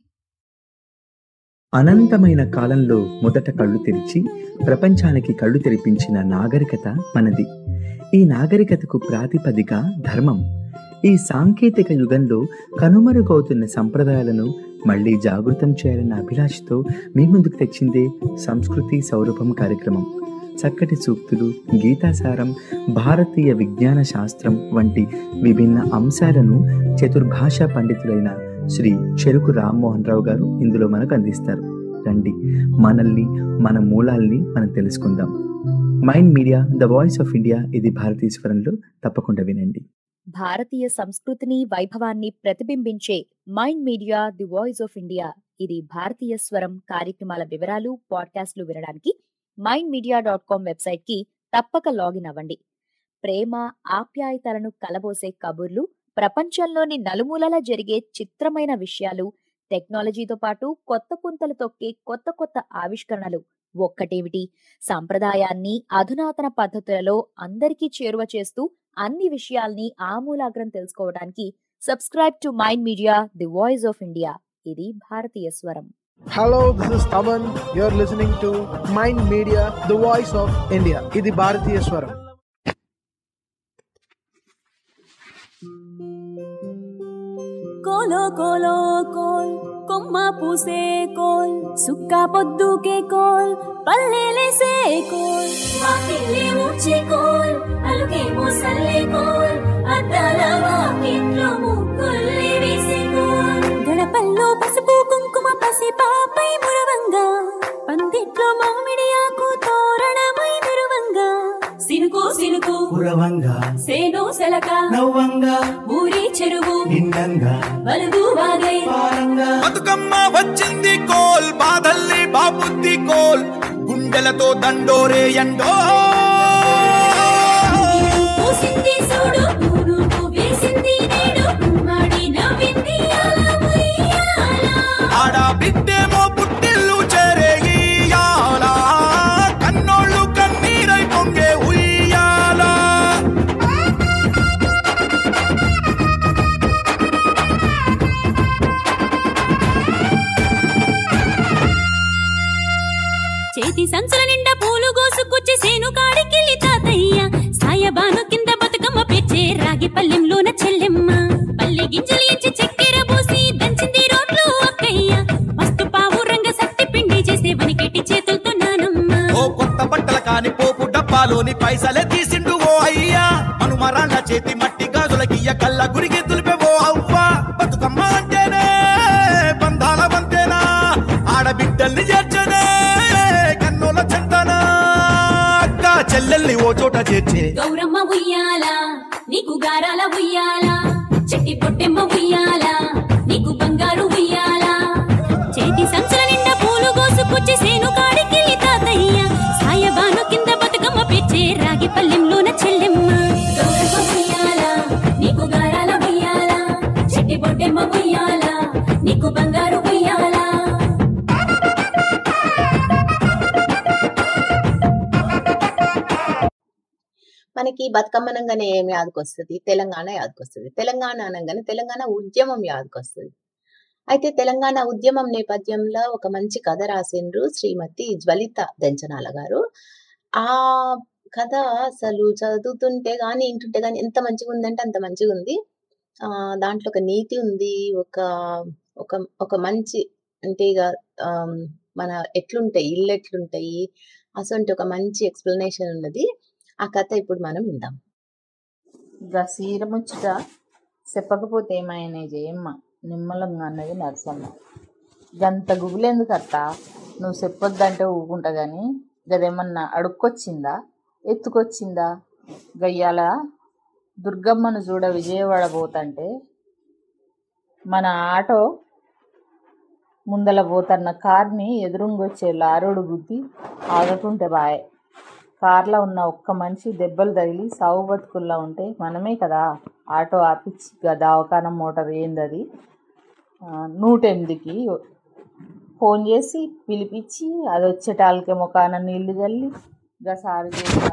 అనంతమైన కాలంలో మొదట కళ్ళు తెరిచి ప్రపంచానికి కళ్ళు తెరిపించిన నాగరికత మనది ఈ నాగరికతకు ప్రాతిపదిక ధర్మం ఈ సాంకేతిక యుగంలో కనుమరుగవుతున్న సంప్రదాయాలను మళ్ళీ జాగృతం చేయాలన్న అభిలాషతో మీ ముందుకు తెచ్చిందే సంస్కృతి సౌరభం కార్యక్రమం చక్కటి సూక్తులు గీతాసారం భారతీయ విజ్ఞాన శాస్త్రం వంటి విభిన్న అంశాలను చతుర్భాషా పండితులైన శ్రీ చెరుకు రామ్మోహన్ రావు గారు ఇందులో మనకు అందిస్తారు రండి మనల్ని మన మూలాల్ని మనం తెలుసుకుందాం Mind Media the Voice of India ఇది భారతీయ స్వరంలో తప్పకుండా వినండి భారతీయ సంస్కృతిని వైభవాన్ని ప్రతిబింబించే Mind media the voice of India ఇది భారతీయ స్వరం కార్యక్రమాల వివరాలు పాడ్కాస్ట్లు వినడానికి Mind Media dot com website కి తప్పక లాగిన్ అవ్వండి ప్రేమ ఆప్యాయతలను కలబోసే కబుర్లు ప్రపంచంలోని నలుమూలలా జరిగే చిత్రమైన విషయాలు టెక్నాలజీతో పాటు కొత్త పుంతలు తొక్కే కొత్త కొత్త ఆవిష్కరణలు ఒక్కటేమిటి సాంప్రదాయాన్ని అధునాతన పద్ధతులలో అందరికీ చేరువ చేస్తూ అన్ని విషయాల్ని ఆమూలాగ్రం తెలుసుకోవడానికి subscribe to Mind media the voice of India ఇది భారతీయ స్వరం Hello, this is Taman. You're listening to Mind Media, the voice of India. ఇది భారతీయ స్వరం కోలో కోలో కోల్ కొమ్మ పూసే కోల్ సుక్క పొద్దుకే కోల్ పల్లెలేసే కోల్ వాకిల్లే ఊడ్చే కోల్ అలుకే మోసల్లే కోల్ అద్దాల వాకిట్లో ముగ్గుల్లే వేసే కోల్ గడపల్లో పసుపు కుంకుమ పసి పాపై మురవంగా పందిట్లో మామిడి ఆకు తోరణమై మెరువంగా సినుకు సినుకు కురవంగా సేను సెలక నవ్వంగా ఊరి చెరువు నిండంగా వలుగు వాగై బతుకమ్మ వచ్చింది కోల్ బాధల్ని బాబుద్ది కోల్ గుండెలతో దండోరే ఎండో పూసింది చూడు పూలు వేసింది నేడు గుమ్మడి నవ్వింది అలా ఉయ్యాల. ఆడ బిడ్డేమో పుట్టిల్లు చెరేగియాల కన్నోళ్ళు కన్నీరై పొంగే ఉయ్యాల చేతి సంచుల నిండా పూలు గోసుకొచ్చి సేను కాడికెళ్ళి తాతయ్య సాయబాను కింద బతుకమ్మ పెచ్చే రాగి పల్లెంలోన చెల్లెమ్మ పల్లె గింజలు ఇచ్చి చక్కెర పోసి దంచింది రోడ్లు అక్కయ్య మస్తు పావు రంగ సత్తి పిండి చేసే వనికెట్టి చేతులతో నానమ్మ ఓ కొత్త బట్టల కాని పోపు డబ్బాలోని పైసలే తీసిండు ఓ అయ్యా మనుమరాళ్ళ చేతి మట్టి గాజులకియ్య కళ్ళ గురికి తులిపే ఓ అవ్వ బతుకమ్మ అంటేనే బంధాల వంతేనా ఆడబిడ్డల్ని చేర్చనే కన్నుల చెంతనా అక్క చెల్లెల్ని ఓ చోట చేర్చే గౌరమ్మ ఉయ్యాల నీకు గారాల ఉయ్యాల చెట్టి పొట్టెమ్మ ఉయ్యాల నీకు బంగారు ఉయ్యాల చేతి సంచుల నిండా పూలు కోసుకొచ్చి సేను కాడికెళ్ళి తాతయ్య సాయబాను కింద బతుకమ్మ పెచ్చే రాగి పల్లెంలోన చెల్లెమ్మ గౌరమ్మ ఉయ్యాల నీకు గారాల ఉయ్యాల చెట్టి పొట్టెమ్మ ఉయ్యాల నీకు బంగారు ఉయ్యాల మనకి బతుకమ్మ అనగానే ఏం యాదకొస్తుంది తెలంగాణ యాదకొస్తుంది తెలంగాణ అనగానే తెలంగాణ ఉద్యమం యాదకొస్తుంది అయితే తెలంగాణ ఉద్యమం నేపథ్యంలో ఒక మంచి కథ రాసిండ్రు శ్రీమతి జ్వలిత దెంచనాల గారు ఆ కథ అసలు చదువుతుంటే గాని వింటుంటే గాని ఎంత మంచిగా ఉందంటే అంత మంచిగా ఉంది ఆ దాంట్లో ఒక నీతి ఉంది ఒక ఒక ఒక మంచి అంటే ఇక ఆమ్, మన ఎట్లుంటాయి ఇల్లు ఎట్లుంటాయి అసలు ఒక మంచి ఎక్స్ప్లెనేషన్ ఉన్నది ఆ కథ ఇప్పుడు మనం విందాం గా సీర ముచ్చట చెప్పకపోతే ఏమైనా చేయమ్మ నిమ్మలంగా అన్నది నరసమ్మ గంత గుబులెందుకు అత్త నువ్వు చెప్పొద్దంటే ఊకుంటా గాని గదేమన్నా అడుక్కొచ్చిందా ఎత్తుకొచ్చిందా గయ్యాల దుర్గమ్మను చూడ విజయవాడ పోతంటే మన ఆటో ముందల పోతన్న కార్ని ఎదురుంగొచ్చే లారోడు గుద్ది ఆగకుంటే బాయ్ కార్లో ఉన్న ఒక్క మనిషి దెబ్బలు తగిలి సావు బతుకుల్లో ఉంటే మనమే కదా ఆటో ఆపిచ్చి గా దవాఖానం మోటార్ ఏందది ఆ, నూట ఎనిమిదికి ఫోన్ చేసి పిలిపించి అది వచ్చేటాళ్ళకి ముఖాన నీళ్లు చల్లి గా సారు చేసా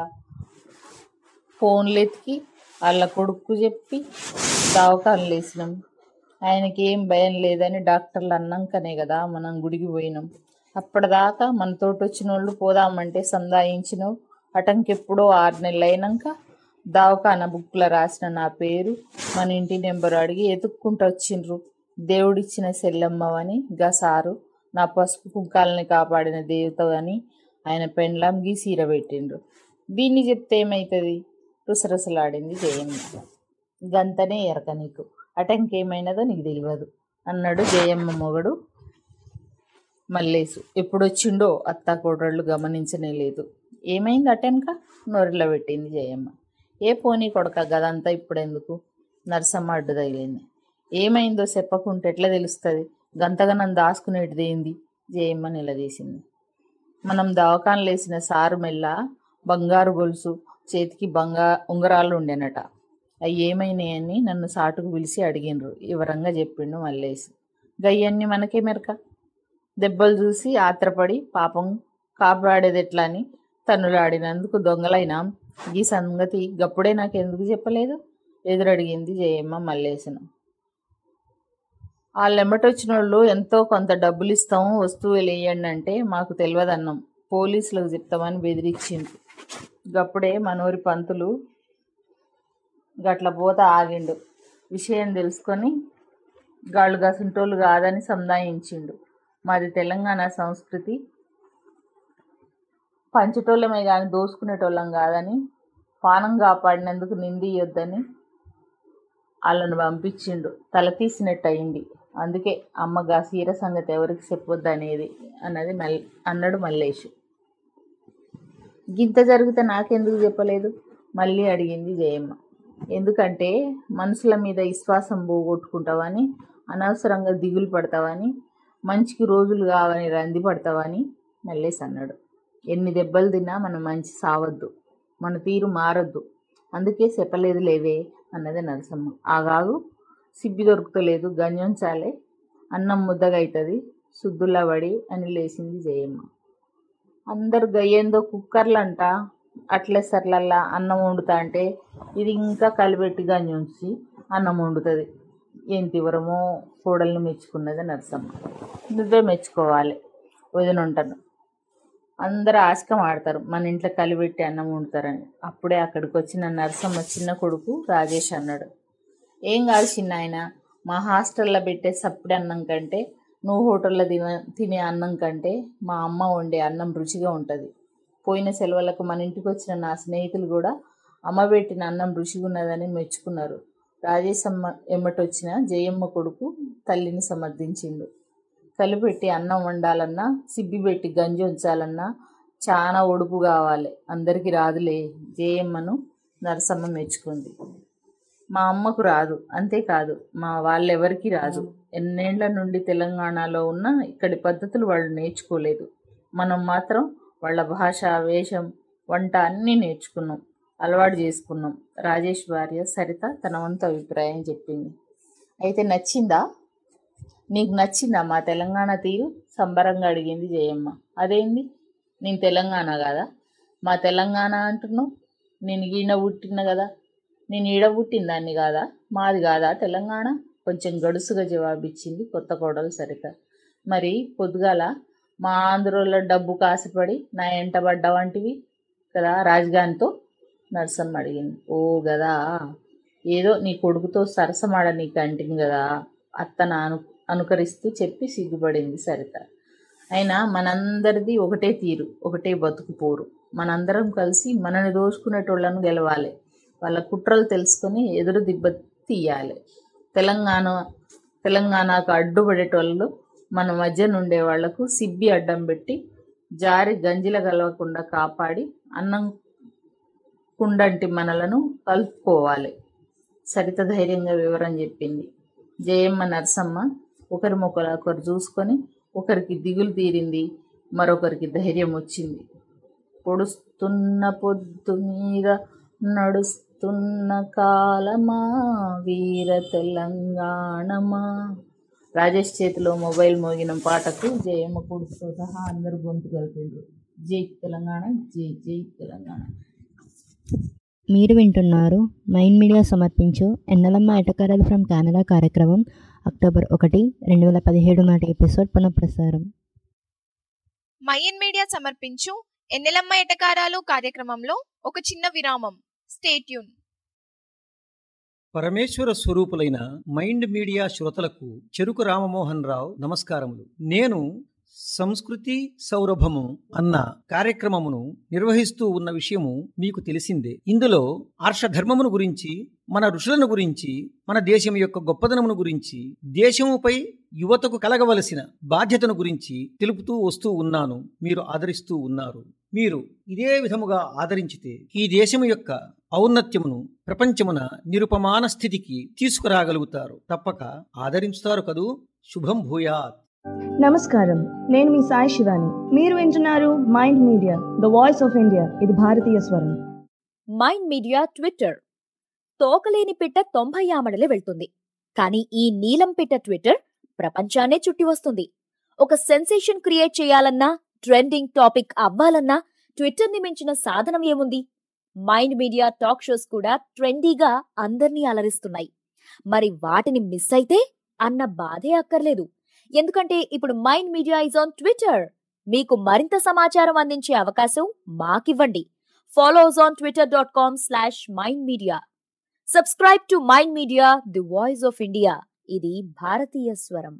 ఫోన్లు ఎత్తికి వాళ్ళ కొడుకు చెప్పి దవాఖానలు వేసినాం ఆయనకి ఏం భయం లేదని డాక్టర్లు అన్నాకనే కదా మనం గుడికి పోయినాం అప్పటిదాకా మనతోటి వచ్చిన వాళ్ళు పోదామంటే సందాయించినావు అటంకెప్పుడో ఆరు నెలలు అయినాక దవాఖాన బుక్లో రాసిన నా పేరు మన ఇంటి నెంబర్ అడిగి ఎతుక్కుంటూ వచ్చిండ్రు దేవుడిచ్చిన సెల్లమ్మవని గా సారు నా పసుపు కుంకాలని కాపాడిన దేవత అని ఆయన పెండ్లాం గీసీర పెట్టిండ్రు దీన్ని చెప్తే ఏమవుతుంది రుసరుసలాడింది జయమ్మ గంతనే ఎరక నీకు అటంకేమైనదో నీకు తెలియదు అన్నాడు జయమ్మ మొగడు మల్లేసు ఎప్పుడొచ్చిండో అత్త కోడళ్ళు గమనించనే లేదు ఏమైంది అటెనక నోరిలో పెట్టింది జయమ్మ ఏ పోనీ కొడక గదంతా ఇప్పుడెందుకు నరసమ్మ అడ్డు తగిలింది ఏమైందో చెప్పకుంటే ఎట్లా తెలుస్తుంది గంతగనం దాచుకునేటిది ఏంది జయమ్మ నిలదీసింది మనం దవాఖానలు వేసిన సారు మెల్ల బంగారు గొలుసు చేతికి బంగా ఉంగరాలు ఉండేనట అవి ఏమైనాయని నన్ను సాటుకు పిలిచి అడిగినరు వివరంగా చెప్పిండు మల్లేసి గయ్యన్ని మనకే మెరక దెబ్బలు చూసి ఆత్రపడి పాపం కాపాడేది ఎట్లా అని తన్నులాడినందుకు దొంగలైనాం ఈ సంగతి గప్పుడే నాకు ఎందుకు చెప్పలేదు ఎదురడిగింది జయమ్మ మల్లేసిన వాళ్ళు ఎమ్మటొచ్చిన వాళ్ళు ఎంతో కొంత డబ్బులు ఇస్తాము వస్తువులు వేయండి అంటే మాకు తెలియదన్నాం పోలీసులకు చెప్తామని బెదిరించింది గప్పుడే మనోరి పంతులు గట్ల పోత ఆగిండు విషయం తెలుసుకొని గాళ్ళు గసింటోళ్ళు కాదని సందాయించిండు మాది తెలంగాణ సంస్కృతి పంచటోళ్ళమే కానీ దోసుకునేటోళ్ళం కాదని పానం కాపాడినందుకు నిందియొద్దని వాళ్ళను పంపించిండు తల తీసినట్టు అయింది అందుకే అమ్మగా సీర సంగతి ఎవరికి చెప్పొద్దు అనేది అన్నది మల్ అన్నాడు మల్లేషు గింత జరిగితే నాకెందుకు చెప్పలేదు మళ్ళీ అడిగింది జయమ్మ ఎందుకంటే మనుషుల మీద విశ్వాసం పోగొట్టుకుంటావని అనవసరంగా దిగులు పడతావని మంచికి రోజులు కావని రంది పడతావని మల్లేసి అన్నాడు ఎన్ని దెబ్బలు తిన్నా మనం మంచి సావద్దు మన తీరు మారద్దు అందుకే చెప్పలేదు లేవే అన్నది నరసమ్మ ఆగాగు సిబ్బి దొరుకుతలేదు గంజంచాలే అన్నం ముద్దగా అవుతుంది శుద్ధుల్లా పడి అని లేచింది జయమ్మ అందరు గయ్యేందో కుక్కర్లంట అట్లే సర్లల్లా అన్నం వండుతా అంటే ఇది ఇంకా కలిపెట్టి గంజి ఉంచి అన్నం వండుతుంది ఏం తీవ్రమో కోడల్ని మెచ్చుకున్నది నరసమ్మ నువ్వే మెచ్చుకోవాలి వదిన ఉంటాను అందరూ ఆశకం ఆడతారు మన ఇంట్లో కలిపెట్టి అన్నం వండుతారని అప్పుడే అక్కడికి వచ్చిన నరసమ్మ చిన్న కొడుకు రాజేష్ అన్నాడు ఏం కాదు చిన్న ఆయన మా హాస్టల్లో పెట్టే సప్పుడు అన్నం కంటే నువ్వు హోటల్లో తిన తినే అన్నం కంటే మా అమ్మ వండే అన్నం రుచిగా ఉంటుంది పోయిన సెలవులకు మన ఇంటికి వచ్చిన నా స్నేహితులు కూడా అమ్మ పెట్టిన అన్నం రుచిగా ఉన్నదని మెచ్చుకున్నారు రాజేష్ అమ్మ ఎమ్మటొచ్చిన జయమ్మ కొడుకు తల్లిని సమర్థించిండు కలిపెట్టి అన్నం వండాలన్నా సిబ్బి పెట్టి గంజి ఉంచాలన్నా చాలా ఒడుపు కావాలి అందరికీ రాదులే జయమ్మను నరసమ్మ మెచ్చుకుంది మా అమ్మకు రాదు అంతేకాదు మా వాళ్ళెవరికి రాదు ఎన్నేళ్ల నుండి తెలంగాణలో ఉన్న ఇక్కడి పద్ధతులు వాళ్ళు నేర్చుకోలేదు మనం మాత్రం వాళ్ళ భాష వేషం వంట అన్నీ నేర్చుకున్నాం అలవాటు చేసుకున్నాం రాజేష్ భార్య సరిత తన వంతు అభిప్రాయం చెప్పింది అయితే నచ్చిందా నీకు నచ్చిందా మా తెలంగాణ తీరు సంబరంగా అడిగింది జయమ్మ అదేంది నేను తెలంగాణ కదా మా తెలంగాణ అంటున్నావు నేను ఈడ పుట్టిన కదా నేను ఈడ పుట్టిన దాన్ని కాదా మాది కాదా తెలంగాణ కొంచెం గడుసుగా జవాబిచ్చింది కొత్త కోడలు సరిత మరి పొద్దుగాల మా ఆంధ్రోళ్ళ డబ్బు కాసిపడి నా ఎంట పడ్డ వంటివి కదా రాజుగానితో నరసమ్మ అడిగింది ఓ గదా ఏదో నీ కొడుకుతో సరసమాడ నీకు అంటింది కదా అత్త అను అనుకరిస్తూ చెప్పి సిగ్గుపడింది సరిత అయినా మనందరిది ఒకటే తీరు ఒకటే బతుకు పోరు మనందరం కలిసి మనని దోచుకునేటోళ్ళను గెలవాలి వాళ్ళ కుట్రలు తెలుసుకొని ఎదురు దిబ్బ తీయాలి తెలంగాణ తెలంగాణకు అడ్డుపడేటోళ్ళు మన మధ్య నుండే వాళ్లకు సిబ్బి అడ్డం పెట్టి జారి గంజిల కలవకుండా కాపాడి అన్నం కుండంటి మనలను కలుపుకోవాలి సరిత ధైర్యంగా వివరం చెప్పింది జయమ్మ నరసమ్మ ఒకరి మొక్కలు ఒకరు చూసుకొని ఒకరికి దిగులు తీరింది మరొకరికి ధైర్యం వచ్చింది పొడుస్తున్న పొద్దు మీద నడుస్తున్న కాలమా వీర తెలంగాణమా రాజేష్ చేతిలో మొబైల్ మోగిన పాటకు జయమ్మ కొడుకుతో సహా అందరు గొంతు కలిపిండ్రు జై తెలంగాణ జై జై తెలంగాణ మీరు వింటున్నారు మైండ్ మీడియా సమర్పించు ఎన్నలమ్మ ఎటకరలు ఫ్రమ్ కెనడా కార్యక్రమం అక్టోబర్ ఒకటి రెండు వేల పదిహేడు నాటి ఎపిసోడ్ పునఃప్రసారం మయన్ మీడియా సమర్పించు ఎన్నెలమ్మ ఎటకారాలు కార్యక్రమంలో ఒక చిన్న విరామం స్టేట్యూన్ పరమేశ్వర స్వరూపులైన మైండ్ మీడియా శ్రోతలకు చెరుకు రామమోహన్ రావు నమస్కారములు నేను సంస్కృతి సౌరభము అన్న కార్యక్రమమును నిర్వహిస్తూ ఉన్న విషయము మీకు తెలిసిందే ఇందులో ఆర్షధర్మమును గురించి మన ఋషులను గురించి మన దేశం యొక్క గొప్పదనమును గురించి దేశముపై యువతకు కలగవలసిన బాధ్యతను గురించి తెలుపుతూ వస్తూ ఉన్నాను మీరు ఆదరిస్తూ ఉన్నారు మీరు ఇదే విధముగా ఆదరించితే ఈ దేశము యొక్క ఔన్నత్యమును ప్రపంచమున నిరుపమాన స్థితికి తీసుకురాగలుగుతారు తప్పక ఆదరించుతారు కదూ శుభం భూయాత్ నమస్కారం నేను మీ సాయి శివాని మీరు వింటున్నారు Mind Media the Voice of India ఇది భారతీయ స్వరం మైండ్ మీడియా ట్విట్టర్ తోకలేని పిట్ట తొంభై ఆమడలే వెళ్తుంది కానీ ఈ నీలం పిట్ట ట్విట్టర్ ప్రపంచాన్నే చుట్టి వస్తుంది ఒక సెన్సేషన్ క్రియేట్ చేయాలన్నా ట్రెండింగ్ టాపిక్ అవ్వాలన్నా ట్విట్టర్ ని మించిన సాధనం ఏముంది మైండ్ మీడియా టాక్ షోస్ కూడా ట్రెండీగా అందర్నీ అలరిస్తున్నాయి మరి వాటిని మిస్ అయితే అన్న బాధే అక్కర్లేదు ఎందుకంటే ఇప్పుడు Mind Media is on Twitter మీకు మరింత సమాచారం అందించే అవకాశం మాకివ్వండి follows on Twitter dot com slash Mind Media subscribe to Mind media the voice of India ఇది భారతీయ స్వరం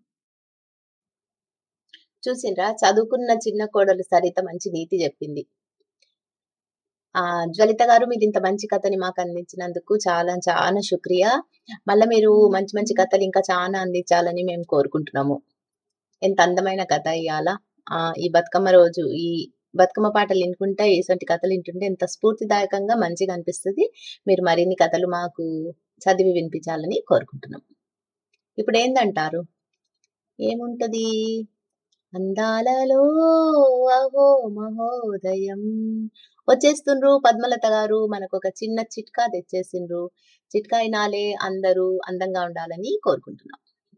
చూసిండ్రా చదువుకున్న చిన్న కోడలు సరిత మంచి నీతి చెప్పింది ఆ జ్వలిత గారు మీరు ఇంత మంచి కథని మాకు అందించినందుకు చాలా చాలా శుక్రియా మళ్ళీ మీరు మంచి మంచి కథలు ఇంకా చాలా అందించాలని మేము కోరుకుంటున్నాము ఎంత అందమైన కథ ఇవాళ ఆ ఈ బతుకమ్మ రోజు ఈ బతుకమ్మ పాటలు వినుకుంటే ఇటువంటి కథలు వింటుంటే ఎంత స్ఫూర్తిదాయకంగా మంచిగా అనిపిస్తుంది మీరు మరిన్ని కథలు మాకు చదివి వినిపించాలని కోరుకుంటున్నాం ఇప్పుడు ఏందంటారు ఏముంటది అందాలలో అహో మహోదయం వచ్చేస్తుండ్రు పద్మలత గారు మనకు ఒక చిన్న చిట్కా తెచ్చేసిండ్రు చిట్కా అయినాలే అందరూ అందంగా ఉండాలని కోరుకుంటున్నాం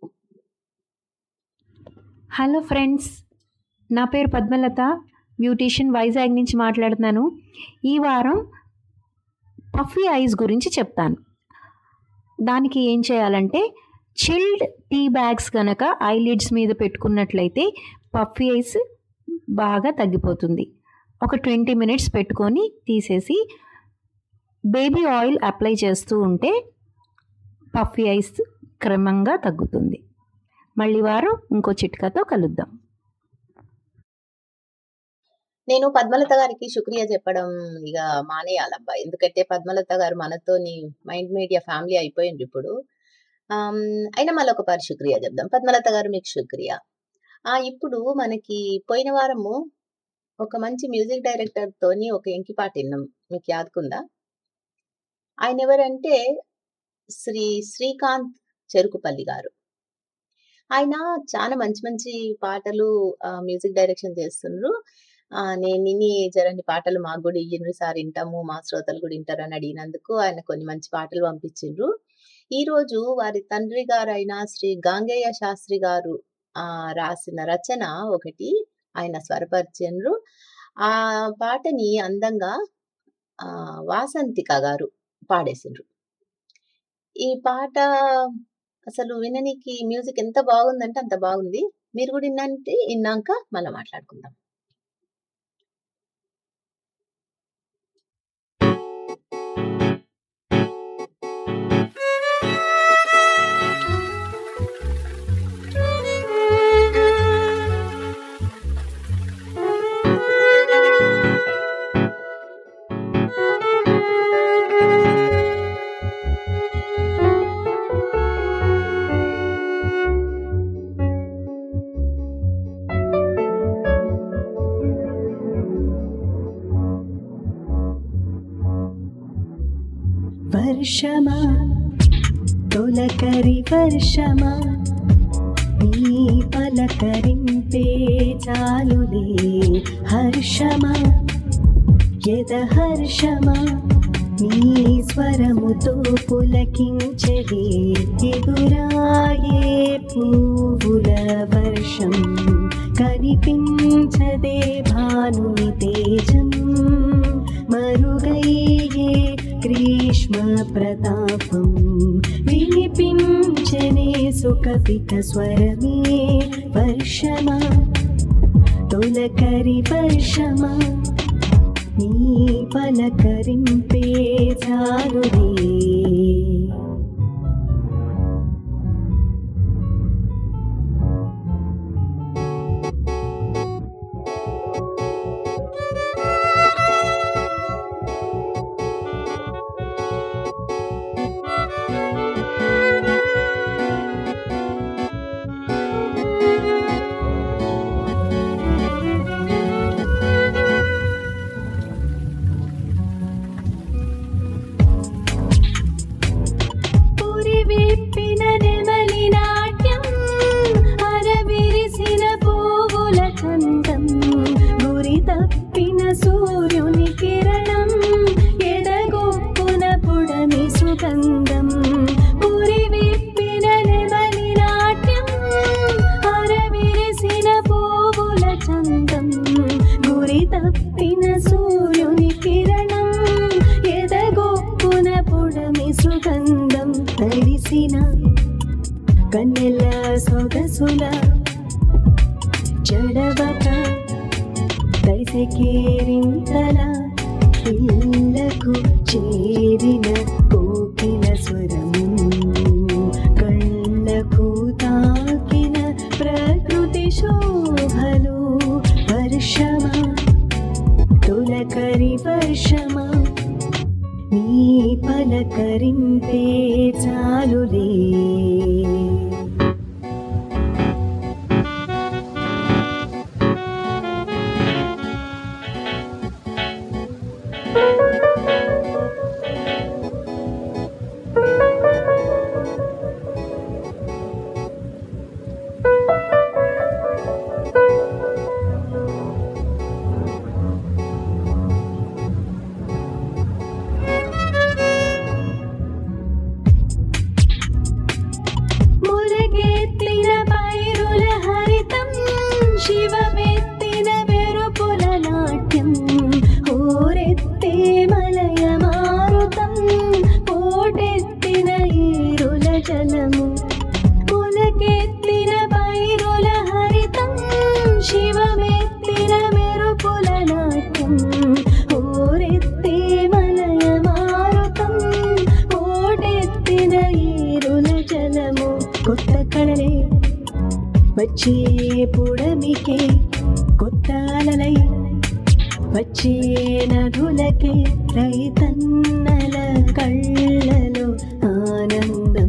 హలో ఫ్రెండ్స్ నా పేరు పద్మలత బ్యూటీషియన్ వైజాగ్ నుంచి మాట్లాడుతున్నాను ఈ వారం పఫీ ఐస్ గురించి చెప్తాను దానికి ఏం చేయాలంటే చిల్డ్ టీ బ్యాగ్స్ కనుక ఐలిడ్స్ మీద పెట్టుకున్నట్లయితే పఫీ ఐస్ బాగా తగ్గిపోతుంది ఒక ట్వంటీ మినిట్స్ పెట్టుకొని తీసేసి బేబీ ఆయిల్ అప్లై చేస్తూ ఉంటే పఫీ ఐస్ క్రమంగా తగ్గుతుంది మళ్ళీ వారం ఇంకో చిట్కాతో కలుద్దాం నేను పద్మలత గారికి శుక్రియా చెప్పడం ఇక మానేయాలబ్బా ఎందుకంటే పద్మలత గారు మనతోని మైండ్ మీడియా ఫ్యామిలీ అయిపోయింది ఇప్పుడు ఆమ్, అయినా మళ్ళీ ఒక పారి శుక్రియా చెప్దాం పద్మలత గారు మీకు శుక్రియా ఆ ఇప్పుడు మనకి పోయిన వారము ఒక మంచి మ్యూజిక్ డైరెక్టర్ తోని ఒక ఎంకి పాట విన్నాం మీకు యాదుకుందా ఆయన ఎవరంటే శ్రీ శ్రీకాంత్ చెరుకుపల్లి గారు ఆయన చాలా మంచి మంచి పాటలు ఆ, మ్యూజిక్ డైరెక్షన్ చేస్తున్నారు ఆ, నేను ఇన్ని జరండి పాటలు మాకు కూడా ఇయ్యండ్రు సార్ వింటాము మా శ్రోతలు కూడా వింటారు అని అడిగినందుకు ఆయన కొన్ని మంచి పాటలు పంపించిండ్రు ఈ రోజు వారి తండ్రి గారైన శ్రీ గాంగేయ శాస్త్రి గారు ఆ రాసిన రచన ఒకటి ఆయన స్వరపరిచిండ్రు ఆ పాటని అందంగా ఆ వాసంతిక గారు పాడేసిండ్రు ఈ పాట అసలు విననికి మ్యూజిక్ ఎంత బాగుందంటే అంత బాగుంది మీరు కూడా విన్నంటే విన్నాక మళ్ళీ మాట్లాడుకుందాం వర్షమా తొలకరి వర్షమా నీ పలకరింపే చాలులే హర్షమా యద హర్షమా నీ స్వరముతో పులకించలే ఎదురాయే పువ్వుల వర్షం కనిపించదే భానుని తేజం మరుగయ్యే గ్రీష్మ ప్రతాపం వినిపించనే సుఖపిక స్వరమే వర్షమా తొలకరి వర్షమా నీ పలకరింపే చాలునే పురి విప్పిన నెమలి నాట్యం అరవిరిసిన పువ్వుల చందం గురి తప్పిన సూర్యుని కిరణం ఎడగొప్పున పుడమి సుగంధం పురి విప్పిన నెమలి నాట్యం అరవిరిసిన పువ్వుల చందం గురి తప్పిన సూర్యుని కిరణం ఎదగొప్పున పుడమి సుగంధం తడిసిన కన్నెల సొగసుల జడవక తడిసెకేరింతల ఇళ్ళకు చేరిన కోకిల స్వరము కళ్ళకు తాకిన ప్రకృతి శోభలు వర్షమా తొలకరి వర్షమా నీ పలకరింపే చాలులే మురగెత్తిన పైరుల హరితం శివమెత్తిన వెరుపుల నాట్యం ఊరెత్తే మలయ మారుతం పోటెత్తిన ఈరుల జలము ములకెత్తిన పైరుల హరితం శివమెత్తిన మెరుపుల నాట్యం ఊరెత్తే మలయ మారుతం పోటెత్తిన ఈరుల జలము కొత్త కళలే వచ్చే పుడమికే కొత్త అలలై వచ్చే నదులకే రైతన్నల కళ్ళలో ఆనందం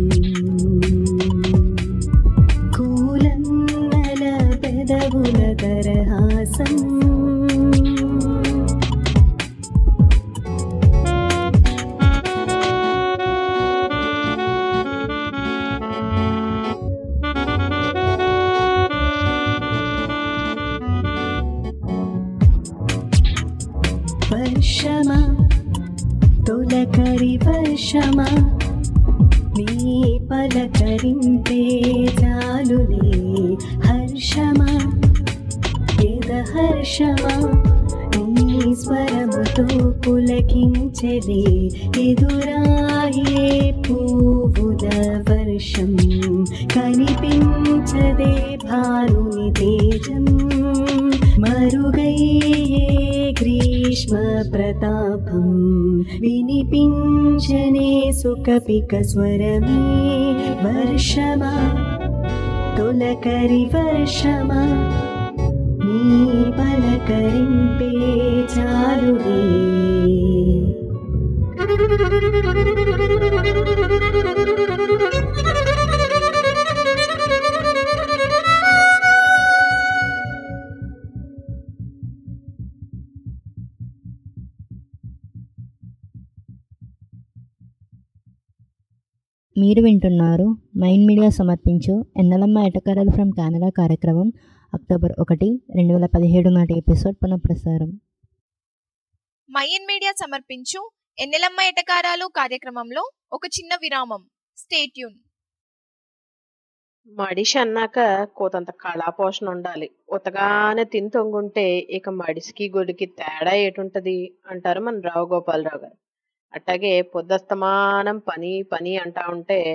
కూలన్నల పెదవుల దరహాసం వర్షమా తొలకరి వర్షమా నీ పలకరింపే చాలులే హర్షమా ఎద హర్షమా నీ స్వరముతో పులకించలే ఎదురాయే పువ్వుల వర్షం కనిపించదే భానుని తేజం మరుగయ్యే గ్రీష్మ ప్రతాపం వినిపించనే సుఖపిక స్వరమే వర్షమా తొలకరి వర్షమా నీ పలకరింపే చాలులే మీరు వింటున్నారు మైండ్ మీడియా సమర్పించు ఎన్నలమ్మ ఎటకరలు ఫ్రమ్ కెనడా కార్యక్రమం అక్టోబర్ ఒకటి రెండు వేల పదిహేడు నాటి ఎపిసోడ్ పునఃప్రసారం మైన్ మీడియా సమర్పించు ఎన్నెలమ్మ ఎటకారాలు కార్యక్రమంలో ఒక చిన్న విరామం స్టేట్యూన్ మడిషి అన్నాక కోతంత కళాపోషణ ఉండాలి ఉతగానే తిని తొంగుంటే ఇక మడిసికి గొడికి తేడా ఏటుంటది అంటారు మన రావు గోపాలరావు గారు అట్టాగే పొద్దస్తమానం పని పని అంటా ఉంటే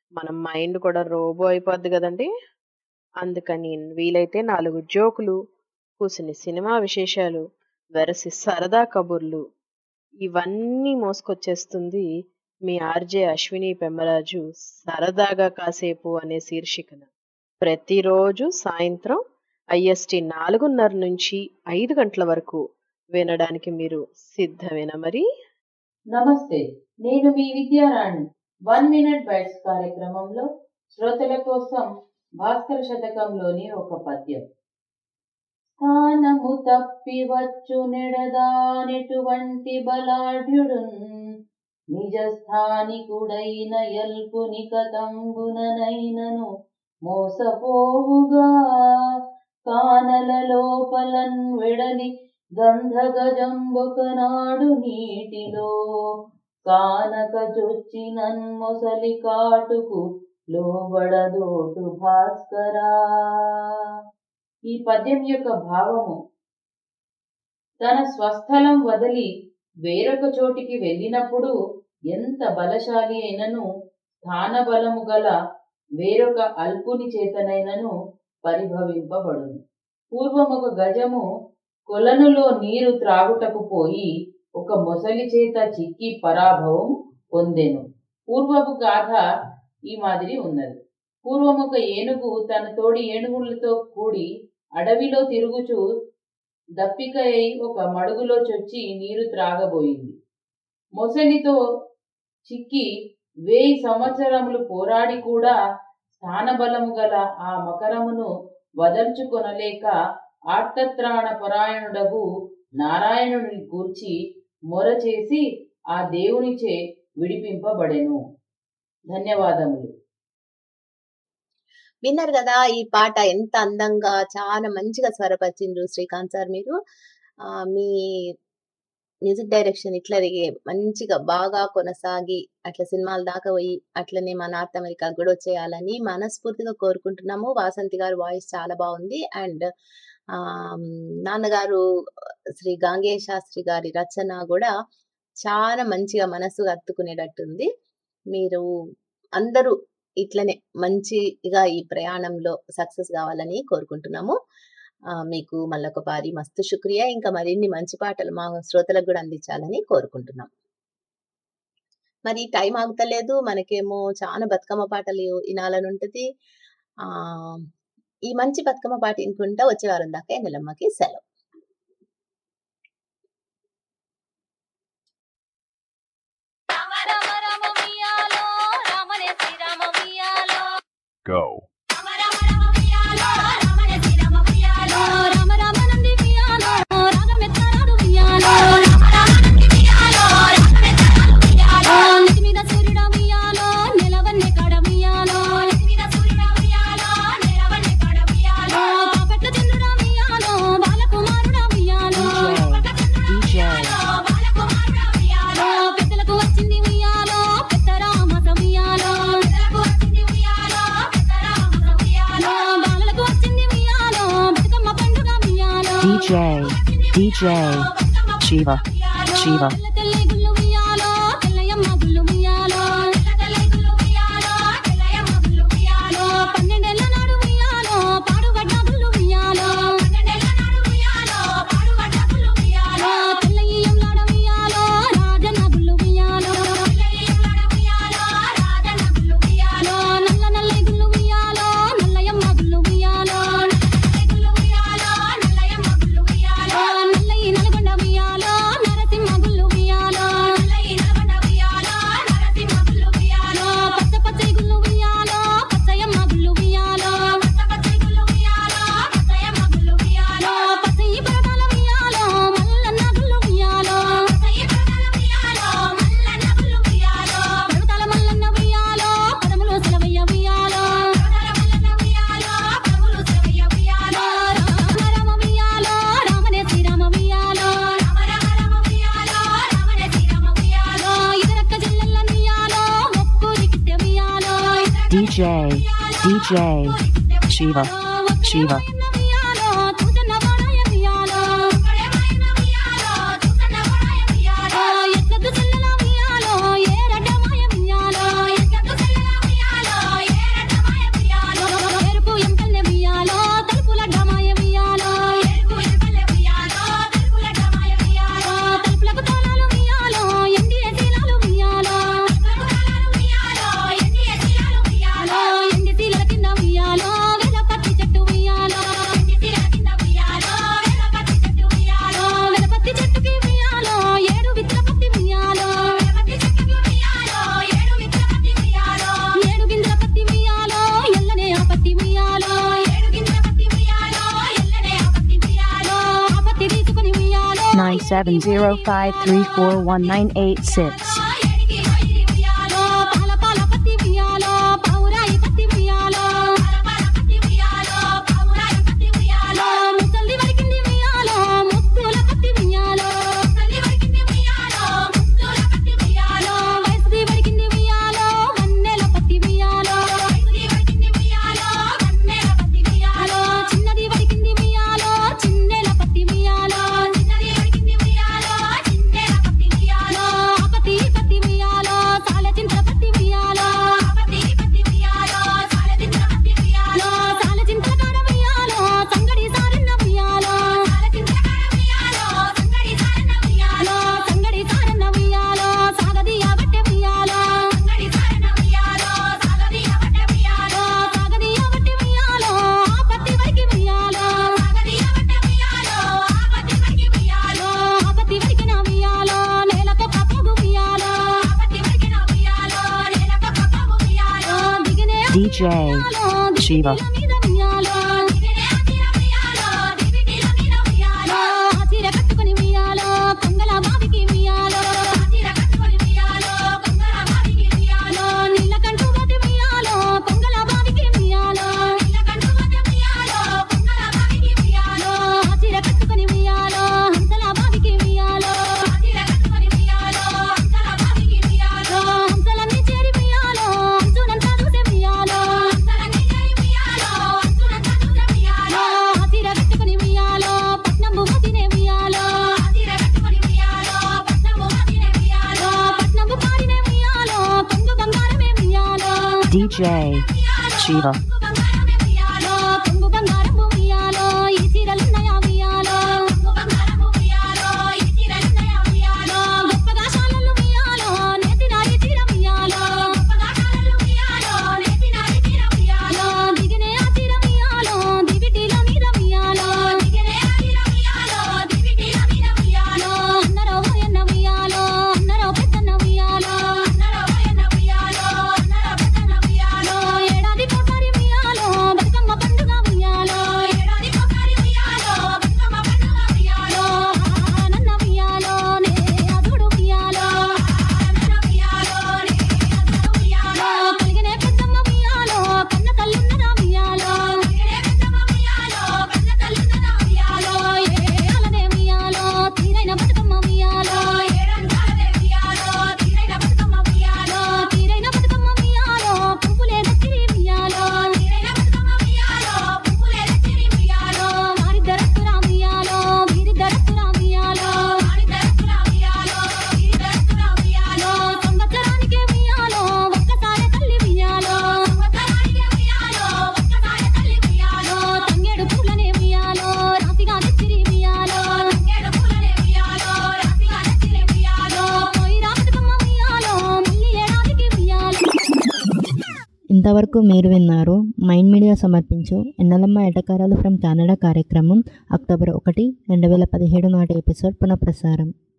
మన మైండ్ కూడా రోబో అయిపోద్ది కదండి అందుకని వీలైతే నాలుగు జోకులు కూసిని సినిమా విశేషాలు వెరసి సరదా కబుర్లు ఇవన్నీ మోసుకొచ్చేస్తుంది మీ ఆర్జే అశ్విని పెమ్మరాజు సరదాగా కాసేపు అనే శీర్షికన ప్రతిరోజు సాయంత్రం ఐఎస్టి నాలుగున్నర నుంచి ఐదు గంటల వరకు వినడానికి మీరు సిద్ధమేనా మరి నమస్తే నేను మీ విద్యారాణి వన్ మినిట్ బైట్స్ కార్యక్రమంలో శ్రోతల కోసం భాస్కర శతకంలోని ఒక పద్యం స్థానము తప్పి వచ్చు నెడదానెటువంటి బలాఢ్యుడున్ నిజ స్థానికుడైన ఎల్పుని కతంబుననైనను మోసపోవుగా కానల లోపలన్ వెడలి గంధగజంబొకనాడు నీటిలో కానక చొచ్చినన్ మొసలి కాటుకు లోబడదోటు భాస్కరా ఈ పద్యం యొక్క భావము తన స్వస్థలం వదిలి వేరొక చోటికి వెళ్ళినప్పుడు ఎంత బలశాలి అయినను స్థానబలము గల వేరొక అల్పుని చేతనైనను పరిభవింపబడును పూర్వం ఒక గజము కొలనులో నీరు త్రాగుటకు పోయి ఒక మొసలి చేత చిక్కి పరాభవం పొందెను పూర్వపు గాథ ఈ మాదిరి ఉన్నది పూర్వం ఒక ఏనుగు తన తోడి ఏనుగులతో కూడి అడవిలో తిరుగుచూ దప్పిక అయి ఒక మడుగులో చొచ్చి నీరు త్రాగబోయింది మొసలితో చిక్కి వేయి సంవత్సరములు పోరాడి కూడా స్థానబలము గల ఆ మకరమును వదల్చుకొనలేక ఆర్తత్రాణ పరాయణుడగు నారాయణుని కూర్చి మొర చేసి ఆ దేవునిచే విడిపింపబడెను ధన్యవాదములు విన్నారు కదా ఈ పాట ఎంత అందంగా చాలా మంచిగా స్వరపరిచిండ్రు శ్రీకాంత్ సార్ మీరు ఆ, మీ మ్యూజిక్ డైరెక్షన్ ఇట్లా మంచిగా బాగా కొనసాగి అట్లా సినిమాల దాకా పోయి అట్లనే మన నార్త్ అమెరికా కూడా వచ్చేయాలని మనస్ఫూర్తిగా కోరుకుంటున్నాము వాసంతి గారు వాయిస్ చాలా బాగుంది అండ్ ఆ నాన్నగారు శ్రీ గాంగే శాస్త్రి గారి రచన కూడా చాలా మంచిగా మనసు హత్తుకునేటట్టుంది మీరు అందరూ ఇట్లనే మంచిగా ఈ ప్రయాణంలో సక్సెస్ కావాలని కోరుకుంటున్నాము ఆ, మీకు మళ్ళొక పారి మస్తు శుక్రియా ఇంకా మరిన్ని మంచి పాటలు మా శ్రోతలకు కూడా అందించాలని కోరుకుంటున్నాం మరి టైం ఆగుతలేదు మనకేమో చాలా బతుకమ్మ పాటలు వినాలని ఉంటది ఆ ఈ మంచి బతుకమ్మ పాట వినుకుంటా వచ్చే వారం దాకా నెలమ్మకి సెలవు Go. పెద్దలకు వచ్చింది ఉయ్యాలో పెద్ద రామస ఉయ్యాలో వచ్చింది ఉయ్యాలో పెద్ద రామస ఉయ్యాలో బాలలకు వచ్చింది ఉయ్యాలో బతుకమ్మ పండుగ ఉయ్యాలో DJ, DJ, Shiva, Shiva, తెల్ల గుళ్ళు ఉయ్యాలో తెల్లయమ్మ గుళ్ళు ఉయ్యాలో తెల్ల గుళ్ళు ఉయ్యాలో తెల్లయమ్మ గుళ్ళు ఉయ్యాలో పన్నెండేళ్ల నాడు ఉయ్యాలో పాడుగడ్డ గుళ్ళు ఉయ్యాలో పన్నెండేళ్ల నాడు ఉయ్యాలో పాడుగడ్డ గుళ్ళు ఉయ్యాలో తెల్లయ్యంలాడ ఉయ్యాలో రాజన్న గుళ్ళు ఉయ్యాలో తెల్లయ్యంలాడ ఉయ్యాలో రాజన్న గుళ్ళు ఉయ్యాలో నల్ల నల్ల గుళ్ళు ఉయ్యాలో నల్లయమ్మ గుళ్ళు ఉయ్యాలో గుళ్ళు ఉయ్యాలో నల్లయమ్మ గుళ్ళు ఉయ్యాలో నల్లయి నల్గొండ ఉయ్యాలో నరసింహ గుళ్ళు ఉయ్యాలో నల్లయి నల్గొండ ఉయ్యాలో నరసింహ గుళ్ళు ఉయ్యాలో పచ్చ పచ్చై గుళ్ళు ఉయ్యాలో పచ్చయమ్మ గుళ్ళు ఉయ్యాలో పచ్చ పచ్చై గుళ్ళు ఉయ్యాలో పచ్చయమ్మ గుళ్ళు ఉయ్యాలో పచ్చయి పరదాల ఉయ్యాలో మల్లన్న గుళ్ళు ఉయ్యాలో పచ్చయి పరదాల ఉయ్యాలో మల్లన్న గుళ్ళు ఉయ్యాలో పడతాల మల్లన్న ఉయ్యాలో పదములు సెలవయ్య ఉయ్యాలో పడతాల మల్లన్న ఉయ్యాలో పదములు సెలవయ్య ఉయ్యాలో రామ రామ ఉయ్యాలో రామనే శ్రీరామ ఉయ్యాలో రామ రామ రామ ఉయ్యాలో రామనే శ్రీరామ ఉయ్యాలో ఇదరక్క జిల్లెల్ల ఉయ్యాలో ఒక్కూరికిస్తే ఉయ్యాలో DJ, DJ, Shiva, Shiva, ఉయ్యాలో చూసన్న వాడాయ ఉయ్యాలో పడేమైన ఉయ్యాలో చూసన్న వాడాయ ఉయ్యాలో ఎట్లదు చెల్లెల ఉయ్యాలో ఏ రడ్డమాయ ఉయ్యాలో ఎట్లదు చెల్లెల ఉయ్యాలో 97053419886. చిన్నది వడికింది వియాలో చిన్నెల పత్తి వియాలో చిన్నది వడికింది వియాలో చిన్నెల పత్తి వియాలో పత్తి పత్తి వియాలో సాల చింతల పత్తి వియాలో పత్తి పత్తి వియాలో సాల చింతల పత్తి వియాలో సాల చింతల కాడ వియాలో సంగడి సారన్న వియాలో సాల చింతల కాడ వియాలో సంగడి సారన్న వియాలో సంగడి సారన్న వియాలో సాగదియ బట్టె వియాలో సంగడి సారన్న వియాలో సాగదియ బట్టె వియాలో సాగదియ బట్టె వియాలో ఆ పత్తి వరికి వియాలో సాగదియ బట్టె వియాలో ఆ పత్తి వరికి వియాలో ఆ పత్తి వరికి నా వియాలో నేలకు కప్పగు వియాలో ఆ పత్తి వరికి నా వియాలో నేలకు కప్పగు వియాలో దిగినే DJ Shiva. వియాలో దిగినే అతిర వియాలో దివిటిల మీద వియాలో అతిర కట్టుకొని వియాలో కొంగల బావికి వియాలో అతిర కట్టుకొని వియాలో కొంగల బావికి వియాలో నీలకంఠు వది వియాలో కొంగల బావికి వియాలో నీలకంఠు వది వియాలో కొంగల బావికి వియాలో అతిర కట్టుకొని వియాలో హంసల బావికి వియాలో అతిర కట్టుకొని వియాలో హంసల బావికి వియాలో హంసలన్నీ చేరి వియాలో అంచునంతా చూసే వియాలో హంసలన్నీ చేరి వియాలో అంచునంతా చూసే వియాలో అతిర కట్టుకొని వియాలో పట్నంబు వదినే వియాలో అతిర కట్టుకొని వియాలో పట్నంబు వదినే వియాలో పట్నంబు పారినే వియాలో కొంగు బంగారమే వియాలో DJ Shiva. వియాలో కొంగు బంగారము వియాలో ఈ చీరలున్నయా వియాలో కొంగు బంగారము వియాలో ఈ చీరలున్నయా వియాలో గొప్పగా శాలలు వియాలో నేతినారి చీర వియాలో గొప్పగా శాలలు వియాలో నేతినారి చీర వియాలో దిగినే ఆ చీర వియాలో దివిటిల మీద వియాలో దిగినే ఆ చీర వియాలో దివిటిల మీద వియాలో అన్నరో ఎన్న వియాలో అన్నరో పెద్దన్న వియాలో అన్నరో ఎన్న వియాలో అన్నరో పెద్దన్న వియాలో ఏడాది కోసారి వియాలో బతుకమ్మ పండుగ వియాలో ఏడాది కోసారి వియాలో బతుకమ్మ పండుగ వియాలో నన్న వియాలో నే అదుడు వియాలో నన్న వియాలో నే అదుడు వియాలో కలిగినే పెద్దమ్మ వియాలో కన్న తల్లున్నదా వియాలో కలిగినే పెద్దమ్మ వియాలో కన్న తల్లున్నదా వియాలో ఏలనే వియాలో తీరైన బతుకమ్మ వియాలో ఏడంతాలనే వియాలో తీరైన బతుకమ్మ వియాలో తీరైన బతుకమ్మ వియాలో పువ్వులే దచ్చిరి వియాలో తీరైన బతుకమ్మ వియాలో పువ్వులే దచ్చిరి వియాలో వారిద్దరత్తురా వియాలో వీరిద్దరత్తురా వియాలో వారిద్దరత్తురా వియాలో వీరిద్దరత్తురా వియాలో సంవత్సరానికే వియాలో ఒక్కసారి తల్లి వియాలో సంవత్సరానికే వియాలో ఒక్కసారి తల్లి వియాలో తంగేడు పూలనే వియాలో రాతిగా తెచ్చిరి వియాలో తంగేడు పూలనే వియాలో రాతిగా తెచ్చిరి వియాలో పోయిరా బతుకమ్మ వియాలో మళ్ళీ ఏడాదికి వియాలో ఇంతవరకు మీరు విన్నారు మైండ్ మీడియా సమర్పించు ఎన్నెలమ్మ ఎటకారాలు ఫ్రమ్ కెనడా కార్యక్రమం అక్టోబర్ ఒకటి రెండు వేల పదిహేడు నాటి ఎపిసోడ్ పునఃప్రసారం